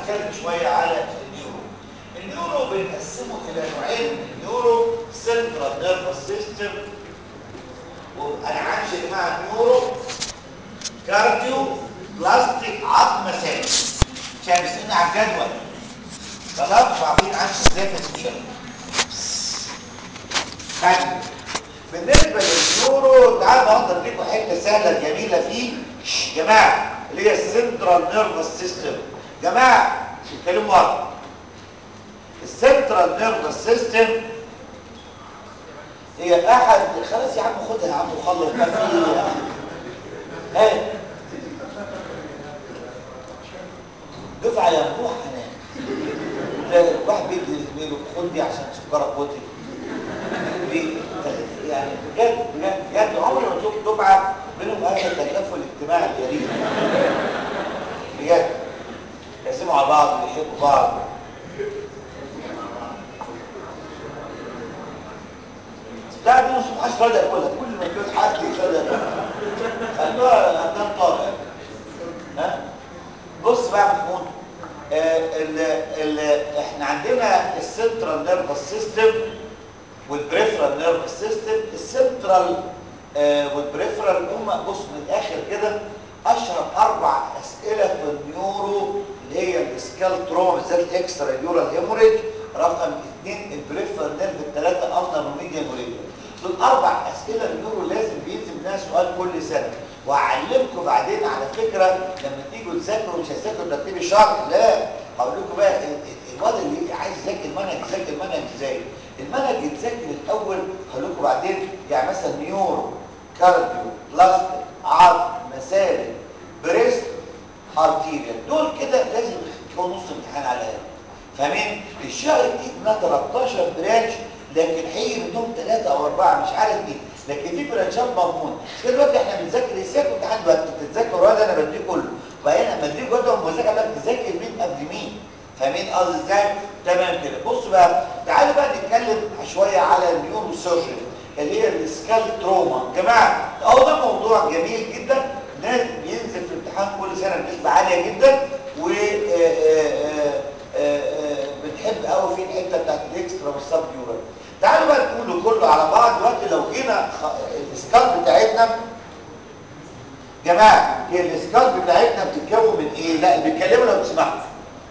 هنتكلم شويه على النيورو النيورو بنقسمه الى نوعين النيورو سنترال نيرفس سيستم وانا عايش يا جماعه نيورو كارديو بلاستيك عظم مسالك عشان بيسالني على الجدول خلاص وعارفين عنه ازاي في الشغل بالنسبه للنيورو تعالوا اقدر اديكم حته سهله جميله فيه يا جماعه اللي هي السنترال نيرفس سيستم جماعه اتكلموا ورا السنترال نيرفس سيستم هي احد خلاص يا عم خدها يا عم وخلص ما في ايه ايه دفعه يا مروح هناك واحد بيدي زميله خد دي عشان سكرك وطي يعني بجد بجد بجد عمري ما شفت دفعه بينهم هذا التكافل الاجتماعي الغريب بجد يقسموا على بعض ويحبوا بعض بتاع دي مش محاش راضي ياكلها كل ما يكون حد يخليها خلوها قدام طارق ها بص بقى محمود آه ال ال احنا عندنا السنترال نيرفس سيستم والبريفرال نيرفس سيستم السنترال آه والبريفرال هم بص من الاخر كده اشهر اربع اسئله في النيورو اللي هي السكال تروما بالذات الاكسترا نيورال هيموريج رقم اثنين البريفرال نيرف الثلاثه النر وميديان وريديان دول اربع اسئله النيورو لازم بينزل منها سؤال كل سنه وهعلمكم بعدين على فكره لما تيجوا تذاكروا مش هتذاكروا ترتيب الشهر لا هقول لكم بقى الواد اللي عايز يذاكر المنهج يذاكر المنهج ازاي المنهج يتذاكر الاول هقول لكم بعدين يعني مثلا نيورو كارديو بلاستيك عظم مسالك بريست ارتيريال دول كده لازم يكونوا نص امتحان على الاقل فاهمين الشهر دي منها 13 برانش لكن هيجي منهم ثلاثه او اربعه مش عارف دي لكن في برانشات مضمون دلوقتي احنا بنذاكر ازاي امتحان دلوقتي بتذاكر ولا انا بديه كله وبعدين لما اديك وقت مذاكره لك تذاكر مين قبل مين فاهمين قصدي ازاي تمام كده بصوا بقى تعالوا بقى نتكلم شويه على النيورو سيرجري اللي هي السكال تروما جماعه اهو ده موضوع جميل جدا ناس بينزل في الامتحان كل سنه بنسبه عاليه جدا و بنحب قوي في الحته بتاعت الاكسترا والسب نيورال تعالوا بقى نقوله كله على بعض دلوقتي لو جينا السكال بتاعتنا جماعه هي السكال بتاعتنا بتتكون من ايه لا بيتكلموا لو تسمعوا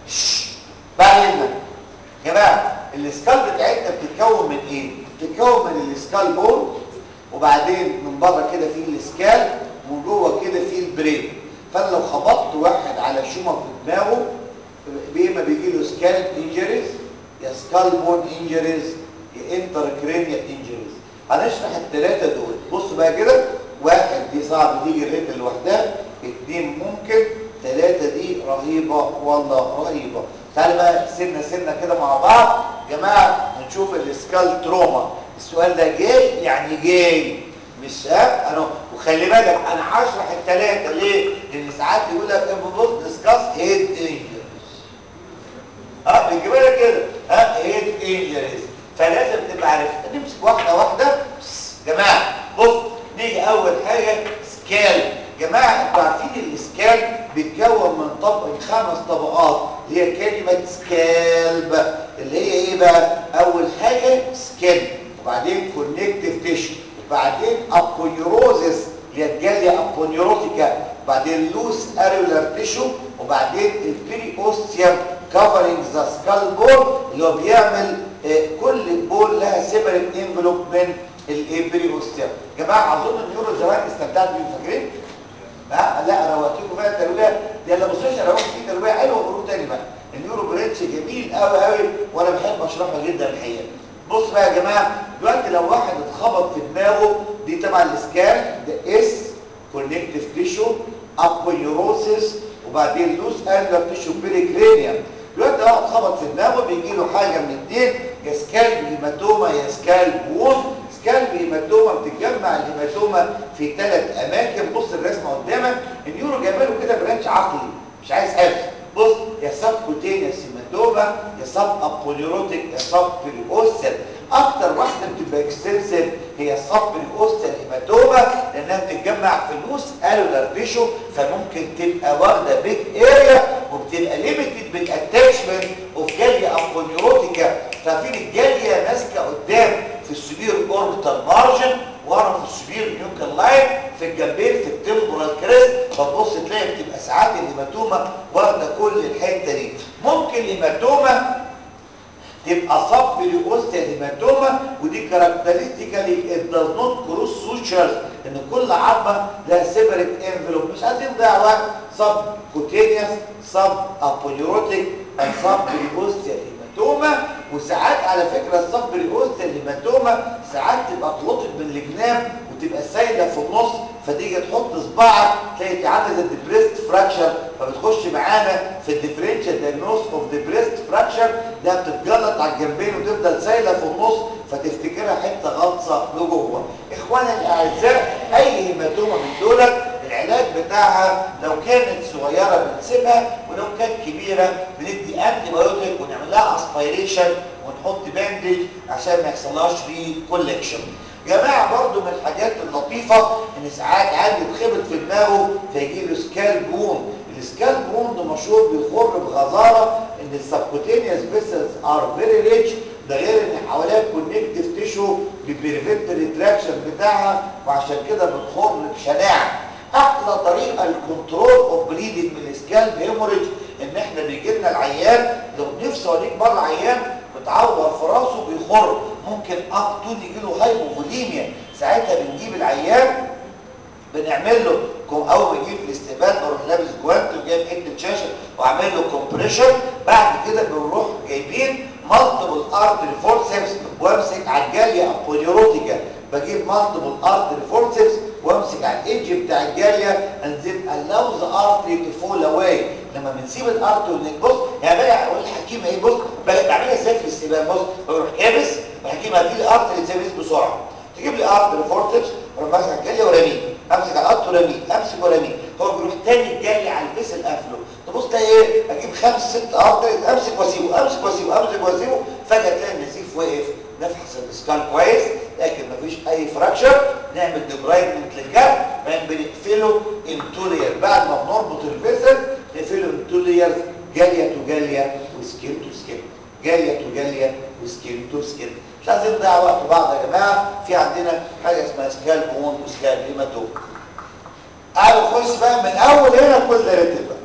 بعد اذنك جماعه السكال بتاعتنا بتتكون من ايه بتتكون من السكال بون وبعدين من بره كده في السكال ومن جوه كده في البرين فانا لو خبطت واحد على شومه في دماغه بما بيجي له سكال انجريز يا سكال بون انجريز يا انتركرينيال انجريز هنشرح الثلاثه دول بصوا بقى كده واحد دي صعب تيجي الرجل لوحدها اثنين ممكن ثلاثه دي رهيبه والله رهيبه تعالوا بقى سنه سنه كده مع بعض يا جماعه نشوف السكال تروما السؤال ده جاي يعني جاي مش ها انا وخلي بالك انا هشرح الثلاثه ليه لان ساعات يقول لك بص ديسكاس هيد انجريز اه بيجيبها لك كده ها هيد انجريز فلازم تبقى عارف نمسك واحده واحده جماعه بص نيجي اول حاجه سكال جماعه انتوا عارفين السكال بيتكون من طبق من خمس طبقات اللي هي كلمه سكالب اللي هي ايه بقى اول حاجه سكن وبعدين كونكتيف تيشو وبعدين ابونيوروزس اللي هي الجاليه ابونيوروتيكا وبعدين لوس اريولار تيشو وبعدين البري اوستيوم كفرنج ذا سكال بون اللي هو بيعمل آه كل بول لها سيبريت انفلوب من البري اوستيوم جماعه اظن النيورو زمان استمتعت بيه فاكرين ها لا رواتيكم بقى الترويه دي اللي بصيش انا في ترويه حلوه وبروح تاني بقى النيورو بريتش جميل قوي قوي وانا بحب اشرحه جدا الحقيقه بص بقى يا جماعه دلوقتي لو واحد اتخبط في دماغه دي تبع الاسكان ده اس كونكتيف تيشو ابونيوروسيس وبعدين لوس اريولار تيشو بيريكرينيوم دلوقتي لو اتخبط في دماغه بيجي له حاجه من اثنين يا سكالب هيماتوما يا سكالب وون سكالب هيماتوما بتتجمع الهيماتوما في ثلاث اماكن بص الرسمه قدامك النيورو جايبه له كده برانش عقلي مش عايز حفظ بص يا سب كوتينيوس هيماتوما يا سب ابونيوروتيك يا سب بريوستال اكتر واحده بتبقى اكستنسيف هي السب بريوستال هيماتوما لانها بتتجمع في اللوس الولار تيشو فممكن تبقى واخده بيج اريا وبتبقى ليميتد بالاتاك الهيماتوما واخده كل الحته دي ممكن الهيماتوما تبقى صب لأوستيا هيماتوما ودي كاركترستيكالي it does not cross sutures ان كل عظمه لها سيبريت انفلوب مش عايزين نضيع وقت صب كوتينيوس صب ابونيوروتيك صب لأوستيا هيماتوما وساعات على فكره الصب لأوستيا هيماتوما ساعات تبقى كلوتد من الجناب وتبقى سايله في النص فتيجي تحط صباعك تلاقي عامله زي الديبريست فراكشر فبتخش معانا في الديفرنشال دايجنوز اوف ديبريست فراكشر ده بتتجلط على الجنبين وتفضل سايله في النص فتفتكرها حته غطسه لجوه اخواني الاعزاء اي هيماتوما من دولت العلاج بتاعها لو كانت صغيره بنسيبها ولو كانت كبيره بندي انتي بايوتيك ونعمل لها اسبيريشن ونحط باندج عشان ما يحصلهاش ري كولكشن جماعه برضو من الحاجات اللطيفه ان ساعات عادي يتخبط في دماغه فيجي له سكال بون السكال بون ده مشهور بيخر بغزاره ان السبكوتينيوس فيسلز ار فيري ريتش ده غير ان حواليها كونكتيف تيشو بيبريفنت الريتراكشن بتاعها وعشان كده بتخر بشناعه احلى طريقه للكنترول اوف بليدنج من السكالب هيموريج ان احنا بيجي لنا العيان لو نفسي اوريك مره عيان متعور في راسه بيخر ممكن اب تو يجي له هايبوفوليميا ساعتها بنجيب العيان بنعمل له اول ما يجي في الاستقبال بروح لابس جوانت وجايب حته شاشه واعمل له كومبريشن بعد كده بنروح جايبين مالتيبل ارتري فورسبس وامسك على الجاليه ابونيوروتيكا بجيب مالتيبل ارتري فورسبس وامسك على الايدج بتاع الجاليه انزل allow the artery to fall away لما بنسيب الارتري ونبص يعني بقى اقول الحكيم ايه بص بعملها ازاي في الاستقبال بص بروح كابس الحكيم هاتي لي ارتري تسابيس بسرعه تجيب لي ارتري فورسبس واروح ماسك على الجاليه وراميه امسك على القط وراميه امسك وراميه هو بيروح تاني الجالي على الفيس القفله تبص تلاقي ايه اجيب خمس ست ارتري امسك واسيبه امسك واسيبه امسك واسيبه فجاه تلاقي النزيف وقف نفحص الاسكال كويس لكن مفيش اي فراكشر نعمل ديبرايدمنت للجرح بعدين بنقفله انتولير بعد ما بنربط الفيسل نقفله انتولير جاليه تو جاليه وسكين تو سكين جاليه تو جاليه وسكين تو سكين مش عايزين نضيع وقت بعض يا جماعه في عندنا حاجه اسمها سكال بون وسكال هيماتوم تعالوا نخش بقى من اول هنا كل ده رتب بقى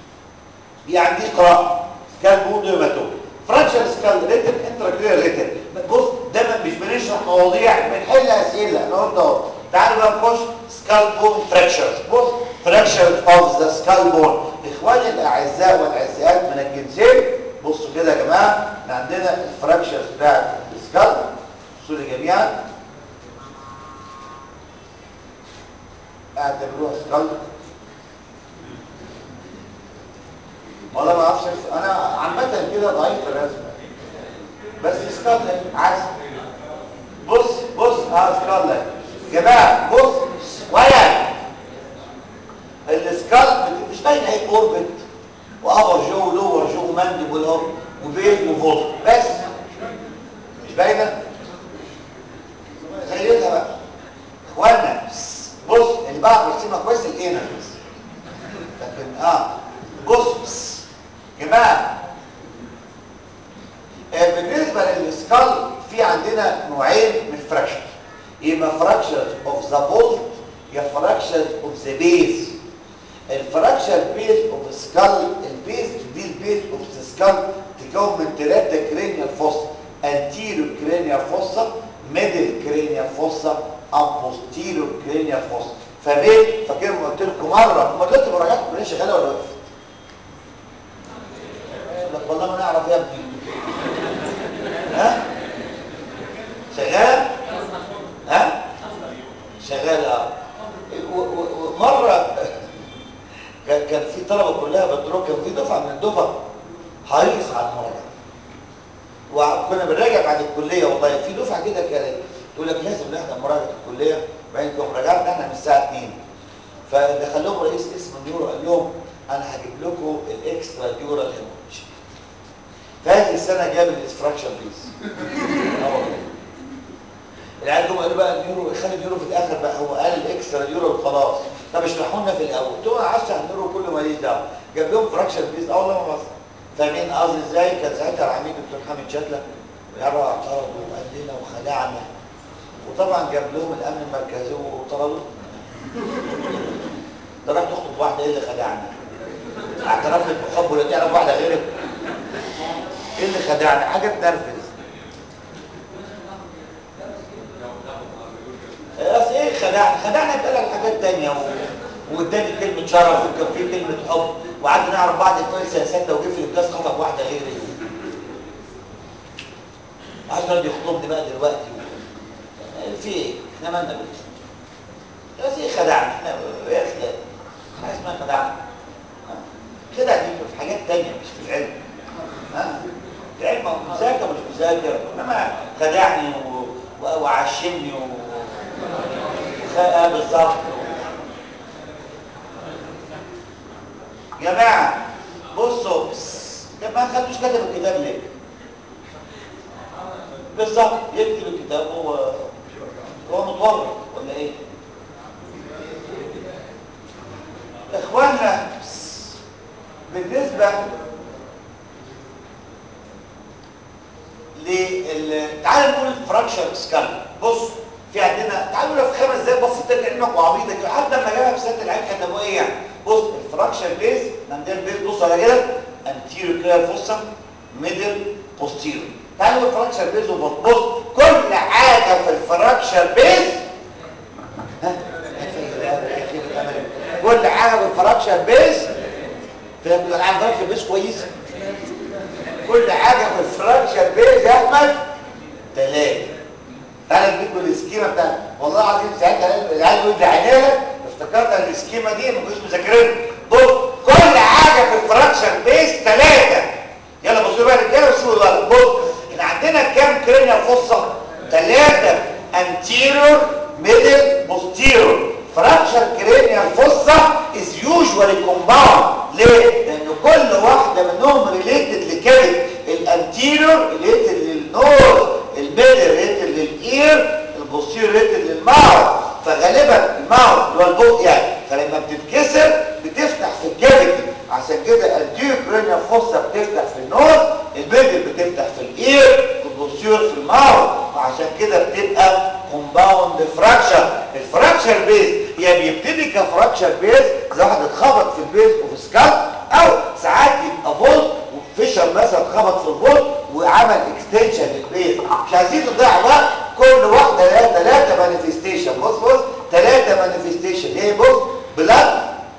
دي عندي قراءه سكال بون هيماتوم فراكشر سكال ريتم انتراكريال ريتم بص دايما مش بنشرح مواضيع بنحل اسئله انا قلت اهو تعالوا بقى نخش سكال بون فراكشرز بص فراكشر اوف ذا سكال بون اخواني الاعزاء والعزيزات من الجنسين بصوا كده يا جماعه احنا عندنا الفراكشرز بتاعت السكال بصوا لي جميعا اعتبروها سكال والله ما اعرفش انا عامه كده ضعيف في الرسم بس سكال عايز بص بص اه سكال جماعه بص ولا السكال مش باين اهي اوربت وابر جو ولور جو ومانديبل اهو وبيز وفولت بس مش باينه خليتها بقى اخوانا بص اللي بعد برسمها كويس الانر بس لكن اه بص بس جماعه آه بالنسبه للسكال في عندنا نوعين من الفراكشن اما فراكشن اوف ذا فولت يا فراكشن اوف ذا بيز الفراكشن بيز اوف سكال البيز دي البيز اوف ذا سكال تكون من ثلاثه كرينيال فوسا انتيرو كرينيال فوسا ميدل كرينيال فوسا ابوستيرو كرينيال فوسا فبين فاكر ما قلت لكم مره ما دلوقتي مراجعات كلها شغاله ولا وقفت لك والله ما نعرف يا ابني ها شغال ها شغال اه ومره كان في طلبه كلها بتروح كان في دفعه من الدفعه حريص على المراجعه وكنا بنراجع بعد الكليه والله في دفعه كده كانت تقول لك لازم نحضر مراجعه الكليه بعدين كنا مراجعتنا احنا من الساعه 2 فدخل لهم رئيس اسم النيورو قال لهم انا هجيب لكم الاكسترا ديورال هيموريج فهذه السنه جاب الاسفراكشن بيس العيال جم قالوا بقى النيورو خلي النيورو في الاخر بقى هو قال الاكسترا ديورال خلاص طب اشرحوا لنا في الاول قلت له انا عايز النيورو كله ماليش دعوه جاب لهم فراكشن بيس اه والله ما بص فاهمين قصدي ازاي كان ساعتها العميد دكتور حامد شتله ويرى اعترض وقال لنا وخدعنا وطبعا جاب لهم الامن المركزي وطردوه ده راح تخطب واحده ايه اللي خدعنا تعرفك بحب ولا تعرف واحده غيرك ايه اللي خدعني حاجه تنرفز بس ايه خدعني خدعني بقى لك حاجات تانية و... واداني كلمه شرف وكان في كلمه حب وقعدنا نعرف بعض كويس سنه سته وجه في الكلاس خطب واحده غيري عايز يقعد يخطبني بقى دلوقتي في ايه؟ احنا مالنا بالاسم بس ايه خدعني احنا ايه خدعني حاجه اسمها خدعني خدع دي في حاجات تانية مش في العلم ها العلم هو مذاكر مش مذاكر انما خدعني و... و... وعشمني و... وخ... آه بالظبط جماعه بصوا طب ما خدتوش كتب الكتاب ليه بالظبط يكتب الكتاب هو هو متورط ولا ايه اخوانا بالنسبه لل تعالوا نقول فراكشر سكال بص في عندنا تعالوا نقول في خمس دقايق بسيطه كانك وعبيطه كده حتى لما جابها في سنه العين كتبوا ايه يعني بص الفراكشر بيز عندنا البيز بص على كده انتيريور كده فوسا ميدل بوستيريور تعالوا نقول فراكشر بيز وبص كل حاجه في الفراكشر بيز ها كل حاجه في الفراكشر بيز فاهم العام فراكشر بيز كويس كل حاجه في الفراكشر بيز يا احمد ثلاثه انا اديكم السكيمه بتاعتي والله العظيم ساعتها العيال يقول لي عينيا لك افتكرت ان السكيمه دي ما كنتش مذاكرينها بص كل حاجه في الفراكشر بيز ثلاثه يلا بصوا بقى الرجاله وشوفوا الولد بص احنا عندنا كام كرينيال فصه ثلاثه انتيريور ميدل بوستيريور فراكشر كرينيال فصه از يوجوالي كومباوند ليه؟ لان كل واحده منهم ريليتد لكبد الانتيريور ريليتد للنوز الميدل ريليتد للاير البوستيريور ريليتد للماوث فغالبا الماوث اللي هو البق يعني فلما بتتكسر بتفتح في الكبد عشان كده الانتيريور كرينيال فصه بتفتح في النوز الميدل بتفتح في الاير البوستيريور في الماوث وعشان كده بتبقى كومباوند فراكشر الفراكشر بيز يا بيبتدي كفراكشر بيز زي واحد اتخبط في البيز وفي سكالب او ساعات يبقى فولت وفيشر مثلا اتخبط في الفولت وعمل اكستنشن للبيز مش عايزين نضيع وقت كل واحده لها ثلاثه مانيفستيشن بص بص ثلاثه مانيفستيشن ايه بص بلاد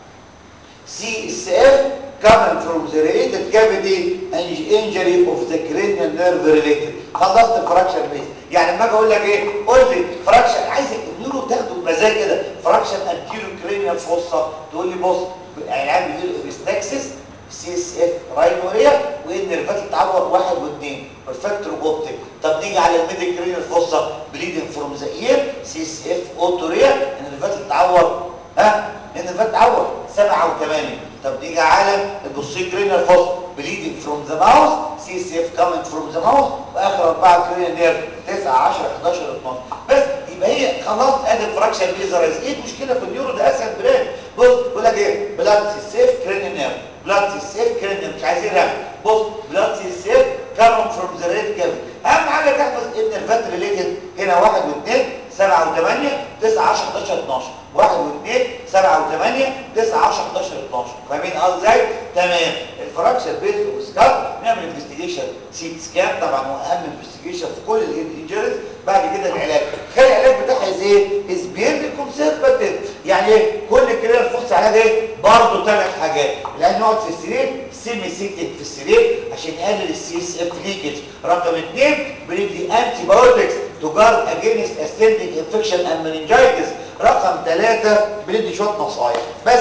سي اس اف coming from the related cavity and injury of the cranial nerve related خلصت الفراكشن بيز يعني لما اجي اقول لك ايه قول لي فراكشن عايزك النيورو تاخده بمزاج كده فراكشن انتيرو كرينيال فوسا تقول لي بص العيال بيجيله ريستاكسس سي اس اف راينوريا والنيرفات تتعور واحد واثنين والفاكتور اوبتيك طب نيجي على الميدل كرينيال فوسا بليدنج فروم ذا اير سي اس اف اوتوريا النيرفات تتعور ها النيرفات تتعور سبعه وثمانيه طب نيجي على البوستيريور كرينيال فوسا بليدنج فروم ذا ماوث سي اس اف كامينج فروم ذا ماوث واخر اربعه كرينيال نيرف 9 10 11 12 بس يبقى هي خلاص ادي الفراكشن بيزرز ايه المشكله في النيورو ده اسهل برين بص بيقول لك ايه بلاد سي سيف كرينيال نيرف بلاد سي سيف كرينيال مش عايزين رغم بص بلاد سي سيف كامينج فروم ذا ريد كافيتي اهم حاجه تحفظ ان الفات ريليتد هنا 1 و2 7 و8 9 10 11 12 1 و2 7 و8 9 10 11 12 فاهمين قصدي ازاي تمام الفراكشر بيز وسكال نعمل انفستيجيشن سيت سكان طبعا هو اهم انفستيجيشن في كل الانجريز بعد كده العلاج خلي العلاج بتاعها ازاي از بيرلي كونسرفاتيف يعني ايه كل كده الفحص علاج ايه برضه ثلاث حاجات العيان يقعد في السرير سيمي سيكتك في السرير عشان يقلل السي اس اف ليكج رقم اثنين بندي انتي بايوتكس to guard against ascending infection and meningitis رقم ثلاثة بندي شوية نصايح بس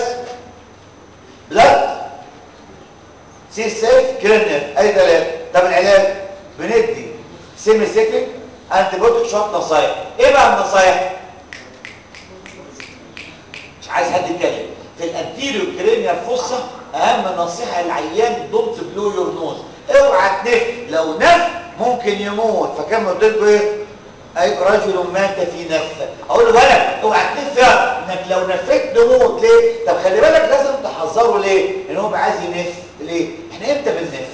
بلاد سي سيف كرينيال اي ثلاثة طب العلاج بندي سيمي سيكليك انتي بوتيك شوية نصايح ايه بقى النصايح مش عايز حد يتكلم في الانتيريو كرينيال فوسا اهم نصيحة للعيان دونت بلو يور نوز اوعى تنف لو نف ممكن يموت فكان قلت لكم ايه اي رجل مات في نفه اقول له ولد اوعى تنف يا انك لو نفيت تموت ليه طب خلي بالك لازم تحذره ليه لان هو عايز ينف ليه احنا امتى بننف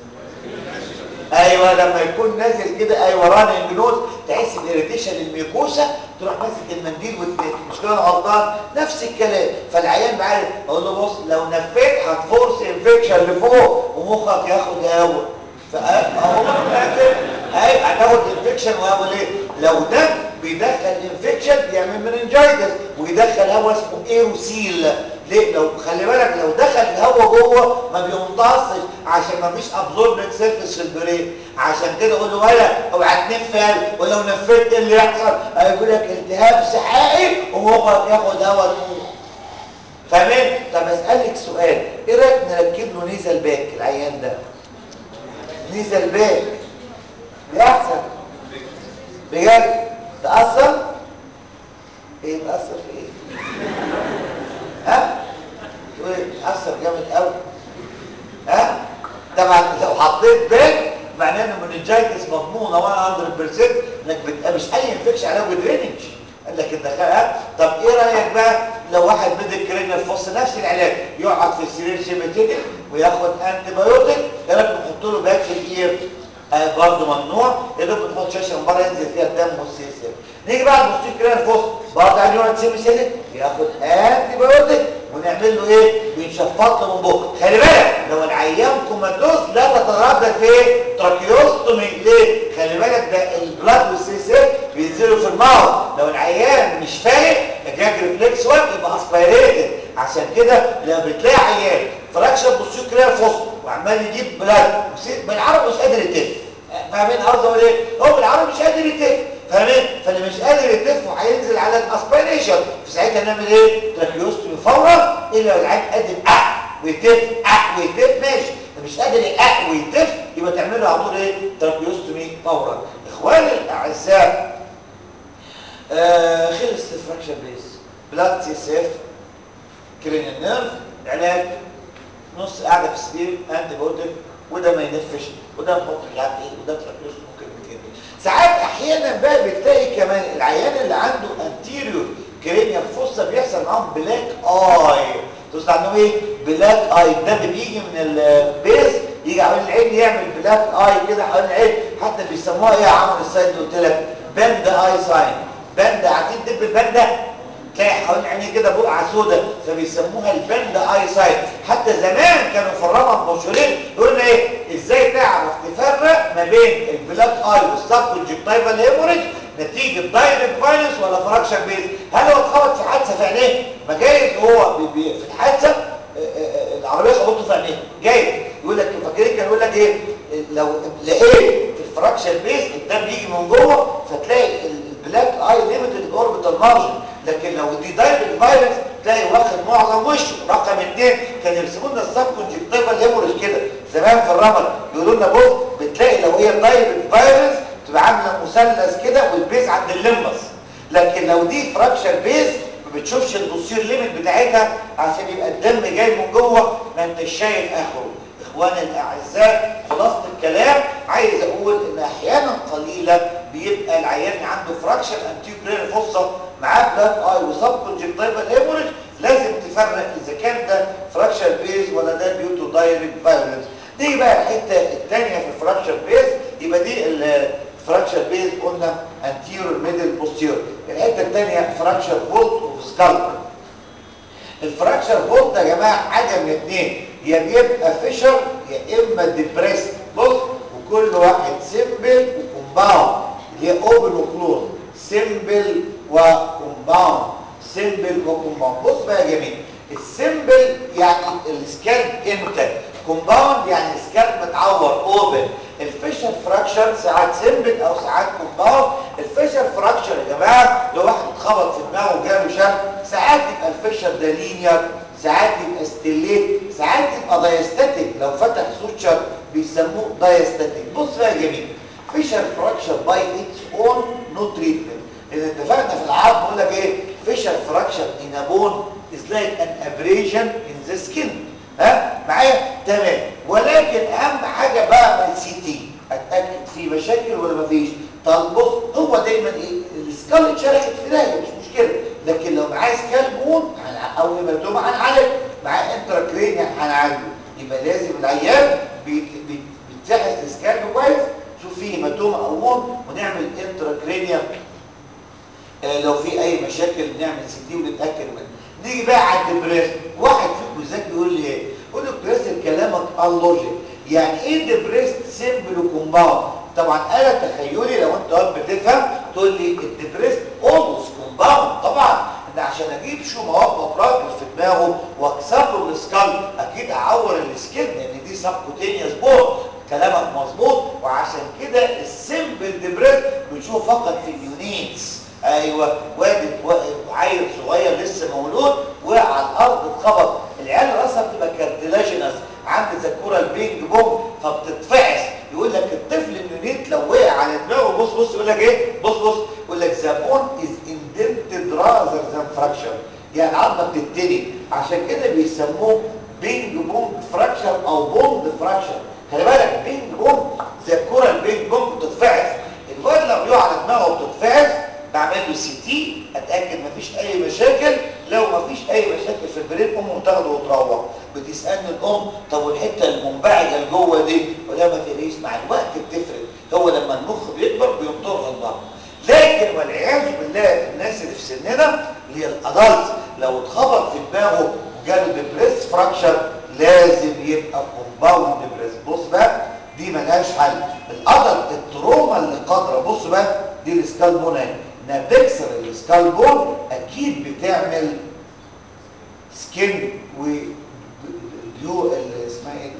ايوه لما يكون نازل كده ايوه ران الجنود تحس بإيريتيشن الميكوسا تروح ماسك المنديل وتنف مش كده انا غلطان نفس الكلام فالعيان بعرف اقول له بص لو نفيت هتفورس انفكشن انفكشن لفوق ومخك ياخد هوا فاهو هتاخد انفكشن وهو ليه لو ده بيدخل انفكشن بيعمل مننجايتس ويدخل هوا اسمه ايروسيل ليه لو خلي بالك لو دخل الهواء جوه ما بيمتصش عشان ما فيش ابزوربنت سيرفيس في البرين عشان كده اقول له ولا اوعى تنفل ولو نفلت ايه اللي يحصل هيقول لك التهاب سحائي ومخك ياخد هواء تموت فاهمين طب اسالك سؤال ايه رايك نركب له نيزل باك العيان ده نيزل باك بيحصل بجد تاثر ايه تاثر في ايه ها تاثر جامد قوي ها طبعا لو حطيت باك معناه ان المنجايتس مضمونه 100% انك بت... مش اي انفكشن عليه بدرينج قال لك الدخلها طب ايه رايك بقى لو واحد بدك كرينال فص نفس العلاج يقعد في السرير سيمتيك وياخد انتي بايوتيك يا رب نحط له باك في الاير آه برضه ممنوع يا دوب بنحط شاشه من بره ينزل فيها الدم والسيسير نيجي بقى نبص كرينال فص برضه عايز يقعد سيمتيك ياخد انتي بايوتيك ونعمل له ايه بنشفط له من بقه خلي بالك لو العيان كوماتوز لا تتردد في ايه تراكيوستومي ليه خلي بالك ده البلاد والسيسير بينزلوا في الماوث لو العيان مش فايق الجاج ريفلكس 1 يبقى اسبيريتد عشان كده لما بتلاقي عيان فراكشر بوستيو كلير فوسط وعمال يجيب بلاد بالعربي مش قادر يتف فاهمين قصدي اقول ايه هو بالعربي مش قادر يتف فاهمين فاللي مش قادر يتف وهينزل على الاسبيريشن في ساعتها نعمل ايه تراكيوستومي فورا الا لو العيان قادر أه ويتف أه ويتف ماشي مش قادر يأق ويتف يبقى تعمل له على طول ايه تراكيوستومي فورا اخواني الاعزاء آه خلص الفراكشن بيس بلاد سي اس اف كرينيال نيرف علاج نص قاعده في السرير انتي بايوتيك وده ما ينفش وده نحط مش عارف ايه وده تراكيوستومي ممكن كده ساعات احيانا بقى بتلاقي كمان العيان اللي عنده انتيريور كرينيال فوسا بيحصل معاهم بلاك اي تقصد عندهم ايه بلاك اي الدم بيجي من البيز يجي حوالين العين يعمل بلاك اي كده حوالين العين حتى بيسموها ايه يا عمرو السيد قلت لك باند اي ساين باند عارفين دب الباندا تلاقي حوالين عينيه كده بقعه سوداء فبيسموها الباند اي ساين حتى زمان كانوا في الرمض مشهورين يقولوا ايه ازاي تعرف تفرق ما بين البلاك اي والسب كونجكتيفال هيموريج نتيجه دايركت فايلنس ولا فراكشر بيز هل هو اتخبط في حادثه في عينيه ما جايز هو بي بي في الحادثه العربيه خبطته في عينيه جايز يقول لك فاكرين كان يقول لك ايه لو لقيت في الفراكشر بيز الدم بيجي من جوه فتلاقي البلاك اي ليميتد اوربيتال مارجن لكن لو دي دايركت فايلنس تلاقي واخد معظم وشه رقم اثنين كان يرسموا لنا السب كونجكتيفال هيموريج كده زمان في الرمل يقولوا لنا بص بتلاقي لو هي دايركت فايلنس تبقى عامله مثلث كده والبيز عند الليمبس لكن لو دي فراكشر بيز ما بتشوفش البوستير ليميت بتاعتها عشان يبقى الدم جاي من جوه ما انتش شايف اخره اخواني الاعزاء خلاصه الكلام عايز اقول ان احيانا قليله بيبقى العيان عنده فراكشر انتيوكرير فصه معاه بلاك اي وسب كونجكتيفال هيموريج لازم تفرق اذا كان ده فراكشر بيز ولا ده ديو تو دايركت فايولنس دي بقى الحته الثانيه في الفراكشر بيز يبقى دي الفراكشر بيز قلنا انتيرور ميدل بوستيرور الحته الثانيه فراكشر فولت اوف سكالب الفراكشر فولت يا جماعه حاجه من اثنين يا بيبقى فيشر يا اما ديبريس بص وكل واحد سيمبل وكومباوند اللي هي اوبن وكلوز سيمبل وكومباوند سيمبل وكومباوند بص بقى يا جميل السيمبل يعني السكالب امتى كومباوند يعني السكالب متعور اوبن الفيشر فراكشر ساعات سيمبل او ساعات كومباوند الفيشر فراكشر يا جماعه لو واحد اتخبط في دماغه وجاله شد ساعات يبقى الفيشر ده لينير ساعات يبقى ستيليت ساعات يبقى دايستاتيك لو فتح سوتشر بيسموه دايستاتيك بص بقى يا جميل فيشر فراكشر باي اتس اون نو تريتمنت اذا اتفقنا في العظم بقول لك ايه فيشر فراكشر ان ا بون از لايك ان ابريشن ان ذا سكين ها معايا تمام ولكن اهم حاجه بقى من سي تي اتاكد في مشاكل ولا مفيش طب بص هو دايما ايه السكال اتشرخت في داهيه مش مشكله لكن لو معاه سكال بون او هيماتوما هنعالج معاه انتراكرينيا هنعالجه يبقى لازم العيان بيتفحص السكال كويس شوف فيه هيماتوما او بون ونعمل انتراكرينيا آه لو في اي مشاكل نعمل سي تي ونتاكد منها نيجي بقى على الدبريس واحد فيكم ذكي يقول لي ايه يقول لي الدبريس الكلام اللوجيك يعني ايه ديبريست سيمبل كومباوند طبعا انا تخيلي لو انت واقف بتفهم تقول لي الديبريست اولوز كومباوند طبعا ان عشان اجيب شو موظف راجل في دماغه واكسر له السكال اكيد اعور السكين لان دي سبكوتينيوس بور كلامك مظبوط وعشان كده السيمبل ديبريست بنشوفه فقط في اليونيتس ايوه واد عيل صغير لسه مولود وقع على الارض اتخبط العيال راسها بتبقى كارتلاجينس عند ذكوره البينج بونج فبتتفعس يقول لك الطفل اليونيت لو وقع على دماغه بص بص يقول لك ايه بص بص يقول لك ذا بون از اندنتد راذر ذان فراكشر يعني العظمه بتتني عشان كده بيسموه بينج بونج فراكشر او بوند فراكشر خلي بالك بينج بونج زي الكره البينج بونج بتتفعس الواد لما بيقع على دماغه بتتفعس بعمل له سي تي اتاكد مفيش اي مشاكل لو مفيش اي مشاكل في البرين امه تاخده وتروح بتسالني الام طب والحته المنبعجه اللي جوه دي ولا ما تقليش مع الوقت بتفرق هو لما المخ بيكبر بينطرها لبره لكن والعياذ بالله الناس اللي في سننا اللي هي الادلت لو اتخبط في دماغه وجاله ديبريس فراكشر لازم يبقى كومباوند ديبريس بص بقى دي ملهاش حل الادلت التروما اللي قادره بص بقى دي السكال بون اهي انها بتكسر السكال بون اكيد بتعمل سكين و ديو اللي اسمها ايه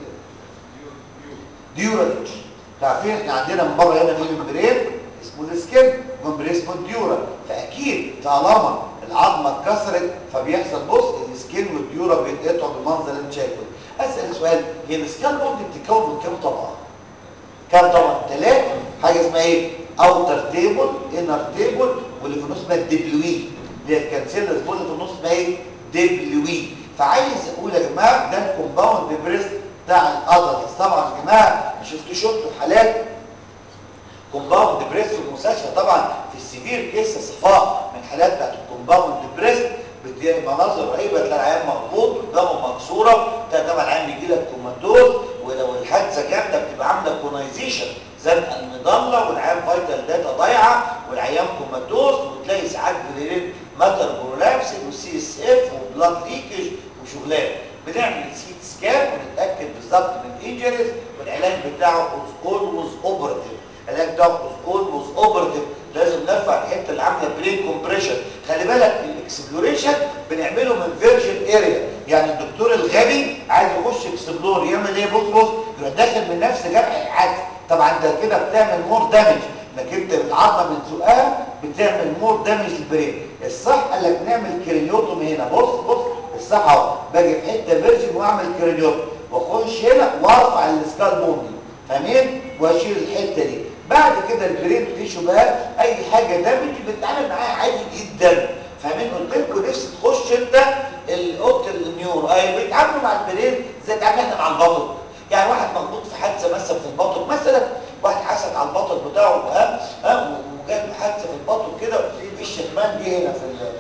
ديورالج عارفين احنا عندنا من بره هنا في ممبرين اسمه السكين ممبرين اسمه الديورا فاكيد طالما العظمه اتكسرت فبيحصل بص السكين والديورا بيتقطعوا بالمنظر اللي انت شايفه اسال سؤال هي السكال بون دي بتتكون من كام طبقه كام طبقه ثلاثه حاجه اسمها ايه اوتر تيبل انر تيبل واللي في النص اسمها الدبلوي اللي هي الكانسيلس بول في النص اسمها ايه دبلوي فعايز اقول يا جماعه ده الكومباوند بريست بتاع الادلتس طبعا يا جماعه شفتوا شفتوا حالات كومباوند بريست في المستشفى طبعا في السيفير كيس صفاء من الحالات بتاعت الكومباوند بريست بتلاقي مناظر رهيبه تلاقي العيان مخبوط قدامه مكسوره تلاقي طبعا العيان بيجي لك كوماتوز ولو الحادثه جامده بتبقى عامله كونايزيشن زنقه المضله والعيان فايتال داتا ضايعه والعيان كوماتوز وتلاقي ساعات بالليل ماتر برولابس وسي اس اف وبلاد ليكج وشغلات بنعمل سيت سكان ونتاكد بالظبط من الانجريز والعلاج بتاعه اولوز اوبرتيف العلاج بتاعه اولوز اوبرتيف لازم نرفع الحته اللي عامله برين كومبريشن خلي بالك الاكسبلوريشن بنعمله من فيرجن اريا يعني الدكتور الغبي عايز يخش اكسبلور يعمل ايه بص بص يروح داخل من نفس جرح العادي طبعا انت كده بتعمل مور دامج انك انت العظمه من سوقها بتعمل مور دامج للبرين الصح قال لك نعمل كرينيوتوم هنا بص بص الصح اهو باجي في حته فيرجن واعمل كرينيوتوم واخش هنا وارفع السكال بون دي فاهمين واشيل الحته دي بعد كده البرين تيشو بقى اي حاجه دامج بتتعامل معاها عادي جدا فاهمين قلت لكم نفسي تخش انت اوضه النيور اي بيتعاملوا مع البرين زي اتعاملنا مع البطن يعني واحد مخبوط في حادثه مثلا في البطن مثلا واحد حسد على البطن بتاعه ها ها وجات حادثه في البطن كده الشكمان جه هنا في ال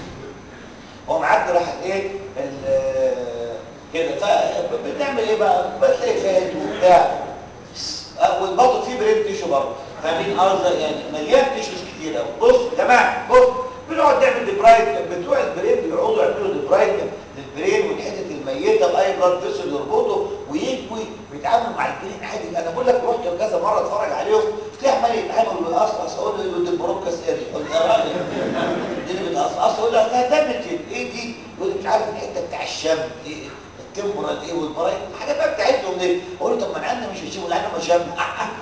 هو معدي راحت ايه كده فبنعمل ايه بقى بتلاقي فاهم وبتاع والبطن فيه برين تيشو برضه فاهمين ارض يعني مليان تيشوز كتير قوي بص يا جماعه بص بنقعد نعمل ديبرايت بتوع البرين بيقعدوا يعملوا ديبرايت للبرين والحتت الميته باي بلاد فيسل يربطه ويكوي ويتعاملوا مع البرين عادي انا بقول لك رحت كذا مره اتفرج عليهم تلاقي عمال يتعامل ويقصقص اقول له يقول دي البروكاس اري اقول له يا راجل دي اللي بتقصقص اقول له اصلها دامج ايه دي يقول لي مش عارف الحته بتاع الشم ايه التمبرال ايه والبرايت الحاجات بقى بتاعتهم دي اقول له طب ما العيال مش هيشموا العيال ما شم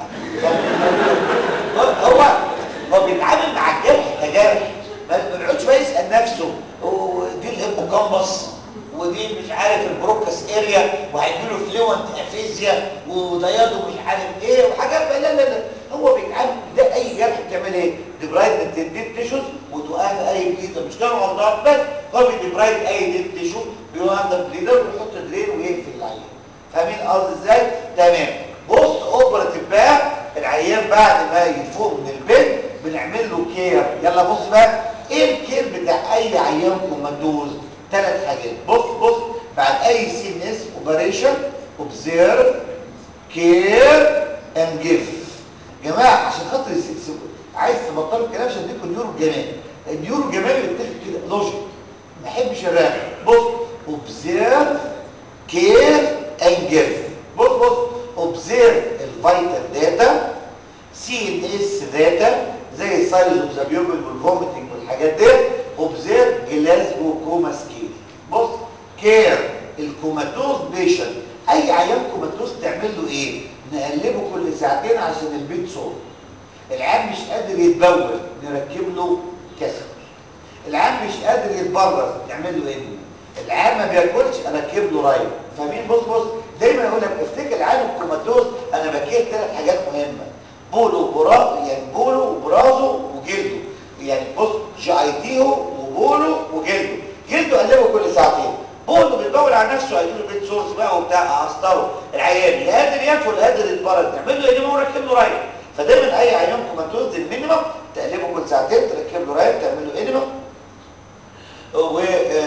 هو هو بيتعامل مع الجرح كجرح ما بيقعدش بقى يسال نفسه ودي الهيبوكامبس ودي مش عارف البروكس اريا وهيعملوا فلوينت افيزيا ودياده مش عارف ايه وحاجات بقى لا لا لا هو بيتعامل ده اي جرح بتعمل ايه ديبرايد تديت تيشوز وتوقف اي بليدر مش كانوا غلطان بس هو بيديبرايد اي ديت تيشو بيوقف بليدر ويحط درين ويقفل العيان فاهمين الارض ازاي تمام بص اوبرتيف بقى العيان بعد ما يفوق من البيت بنعمل له كير يلا بص بقى ايه الكير بتاع اي عيان كوماتوز ثلاث حاجات بص بص بعد اي سي ان اس اوبريشن اوبزيرف كير اند جيف جماعه عشان خاطر عايز تبطلوا الكلام عشان اديكم النيورو الجمالي النيورو الجمالي بيتاخد كده لوجيك ما احبش الراب بص اوبزيرف كير اند جيف بص اوبزيرف الفيتال داتا سي ان اس داتا زي السايز اوف ذا بيوبل والفوميتنج والحاجات دي اوبزيرف جلاسجو كوما سكيل بص كير الكوماتوز بيشن اي عيان كوماتوز تعمل له ايه نقلبه كل ساعتين عشان البيت صوت العيان مش قادر يتبول نركب له كسر العيان مش قادر يتبرز نعمل له ايه العيان ما بياكلش اركب له رايه فاهمين بص بص دايما يقول لك افتكر العيان الكوماتوز انا بكير ثلاث حاجات مهمه بولو وبرا يعني بولو وبرازو وجلده يعني بص جايتيهو وبولو وجلده جلده قلبه كل ساعتين بولو بيدور على نفسه هيجيله بيت سورس بقى وبتاع اعصره العيان لا قادر ياكل قادر يتبرد نعمل له ايه ونركب له رايه فدايما اي عيان كوماتوز المينيمم تقلبه كل ساعتين تركب له رايه تعمل له انيما و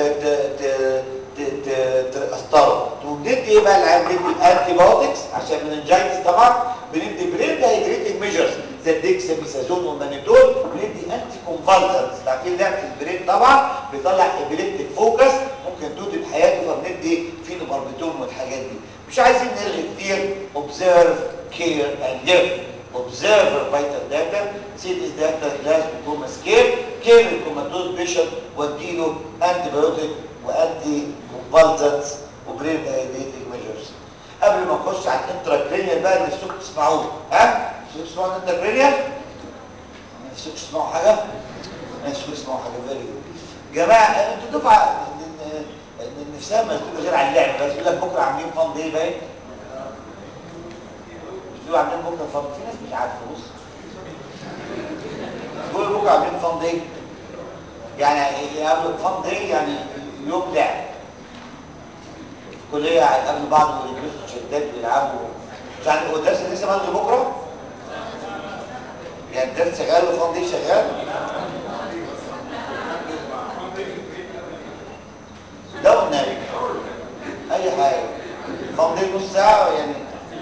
تقسطره وبندي ايه بقى العيان بندي انتي بايوتكس عشان مننجايتس طبعا بندي برين هايدريتنج ميجرز زي الديكساميثازون والمانيتول بندي انتي كونفالسنس عارفين لعبه البرين طبعا بيطلع ابيليبتيك فوكس ممكن تودي بحياته فبندي فينوباربيتون والحاجات دي مش عايزين نلغي كتير observe care and give observer vital data see this data glass become escape care الكوماتوز بيشن واديله انتي بايوتيك وانتي كونفالسنس وبرين هايدريتنج ميجرز قبل ما نخش على الانتراكرينيال بقى نفسكم تسمعوه ها نفسكم تسمعوا الانتراكرينيال نفسكم تسمعوا حاجه نفسكم تسمعوا حاجه فيري جماعه انتوا دفعه نفسها ما تكون غير على اللعب بس يقول لك بكره عاملين فان دي باين مش عاملين بكره فان في ناس مش عارفه بص دول بكره عاملين فان دي يعني قبل فان دي يعني يوم لعب الكليه قبل بعض ويلبسوا تيشيرتات ويلعبوا مش عارف هو الدرس لسه برضه بكره يعني الدرس شغال وفان دي شغال لو النبي اي حاجه فان دي نص ساعه يعني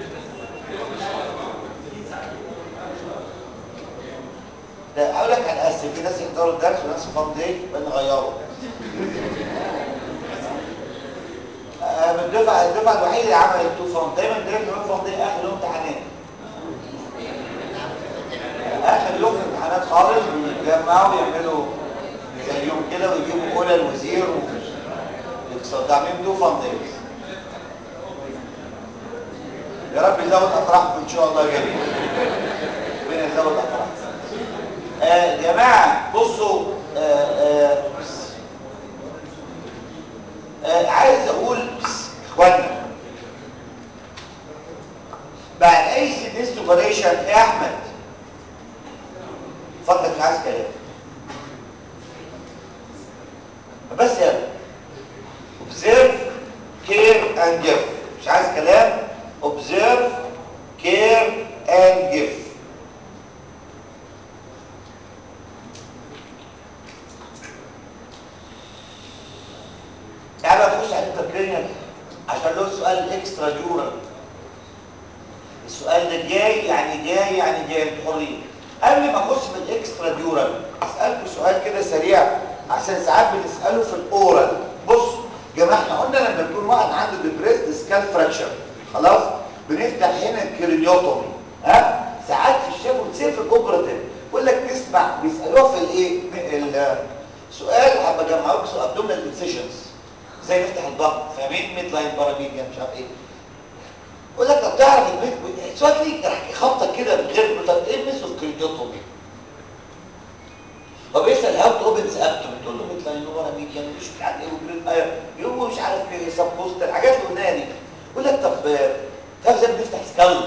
ده اقول لك هنقسم في ناس يحضروا الدرس وناس فان دي بنغيره من الدفعه الدفعه الوحيده اللي عملت تو فان دايما دايما يوم فان دي اخر يوم امتحانات اخر يوم امتحانات خالص بيتجمعوا يعملوا زي يوم كده ويجيبوا اولى الوزير ويكسروا عاملين تو فان دي يا رب يزود افراحكم ان شاء الله يا جميل ربنا يزود افراحكم آه جماعه بصوا آه آه آه عايز اقول اخوانا بعد اي سيدنس اوبريشن يا احمد اتفضل مش عايز كلام بس يا observe care and give مش عايز كلام observe care and give تعالى نخش على الانتركرينيال عشان له سؤال اكسترا جورال السؤال ده جاي يعني جاي يعني جاي انتوا حرين قبل ما اخش في الاكسترا جورال اسالكم سؤال كده سريع عشان ساعات بنساله في الاورال بص يا جماعه احنا قلنا لما يكون واحد عنده ديبريسد سكال فراكشر خلاص بنفتح هنا الكرينيوتومي ها ساعات في الشفا وتسير الاوبراتيف يقول لك تسمع بيسالوها في الايه السؤال هبقى اجمعه لكم ابدومينال انسيشنز زي نفتح البطن فاهمين ميد لاين بارابيجيا مش عارف ايه يقول لك طب تعرف البيت سؤال ليك راح يخبطك كده من غير طب ايه ميثود كرينيوتومي هو بيسال هاو تو اوبنز ابتوم تقول له ميد لاين بارابيجيا مش عارف ايه وجرين اير يقول مش عارف ايه سب كوست الحاجات اللي قلناها دي يقول لك طب تعرف ازاي بنفتح سكال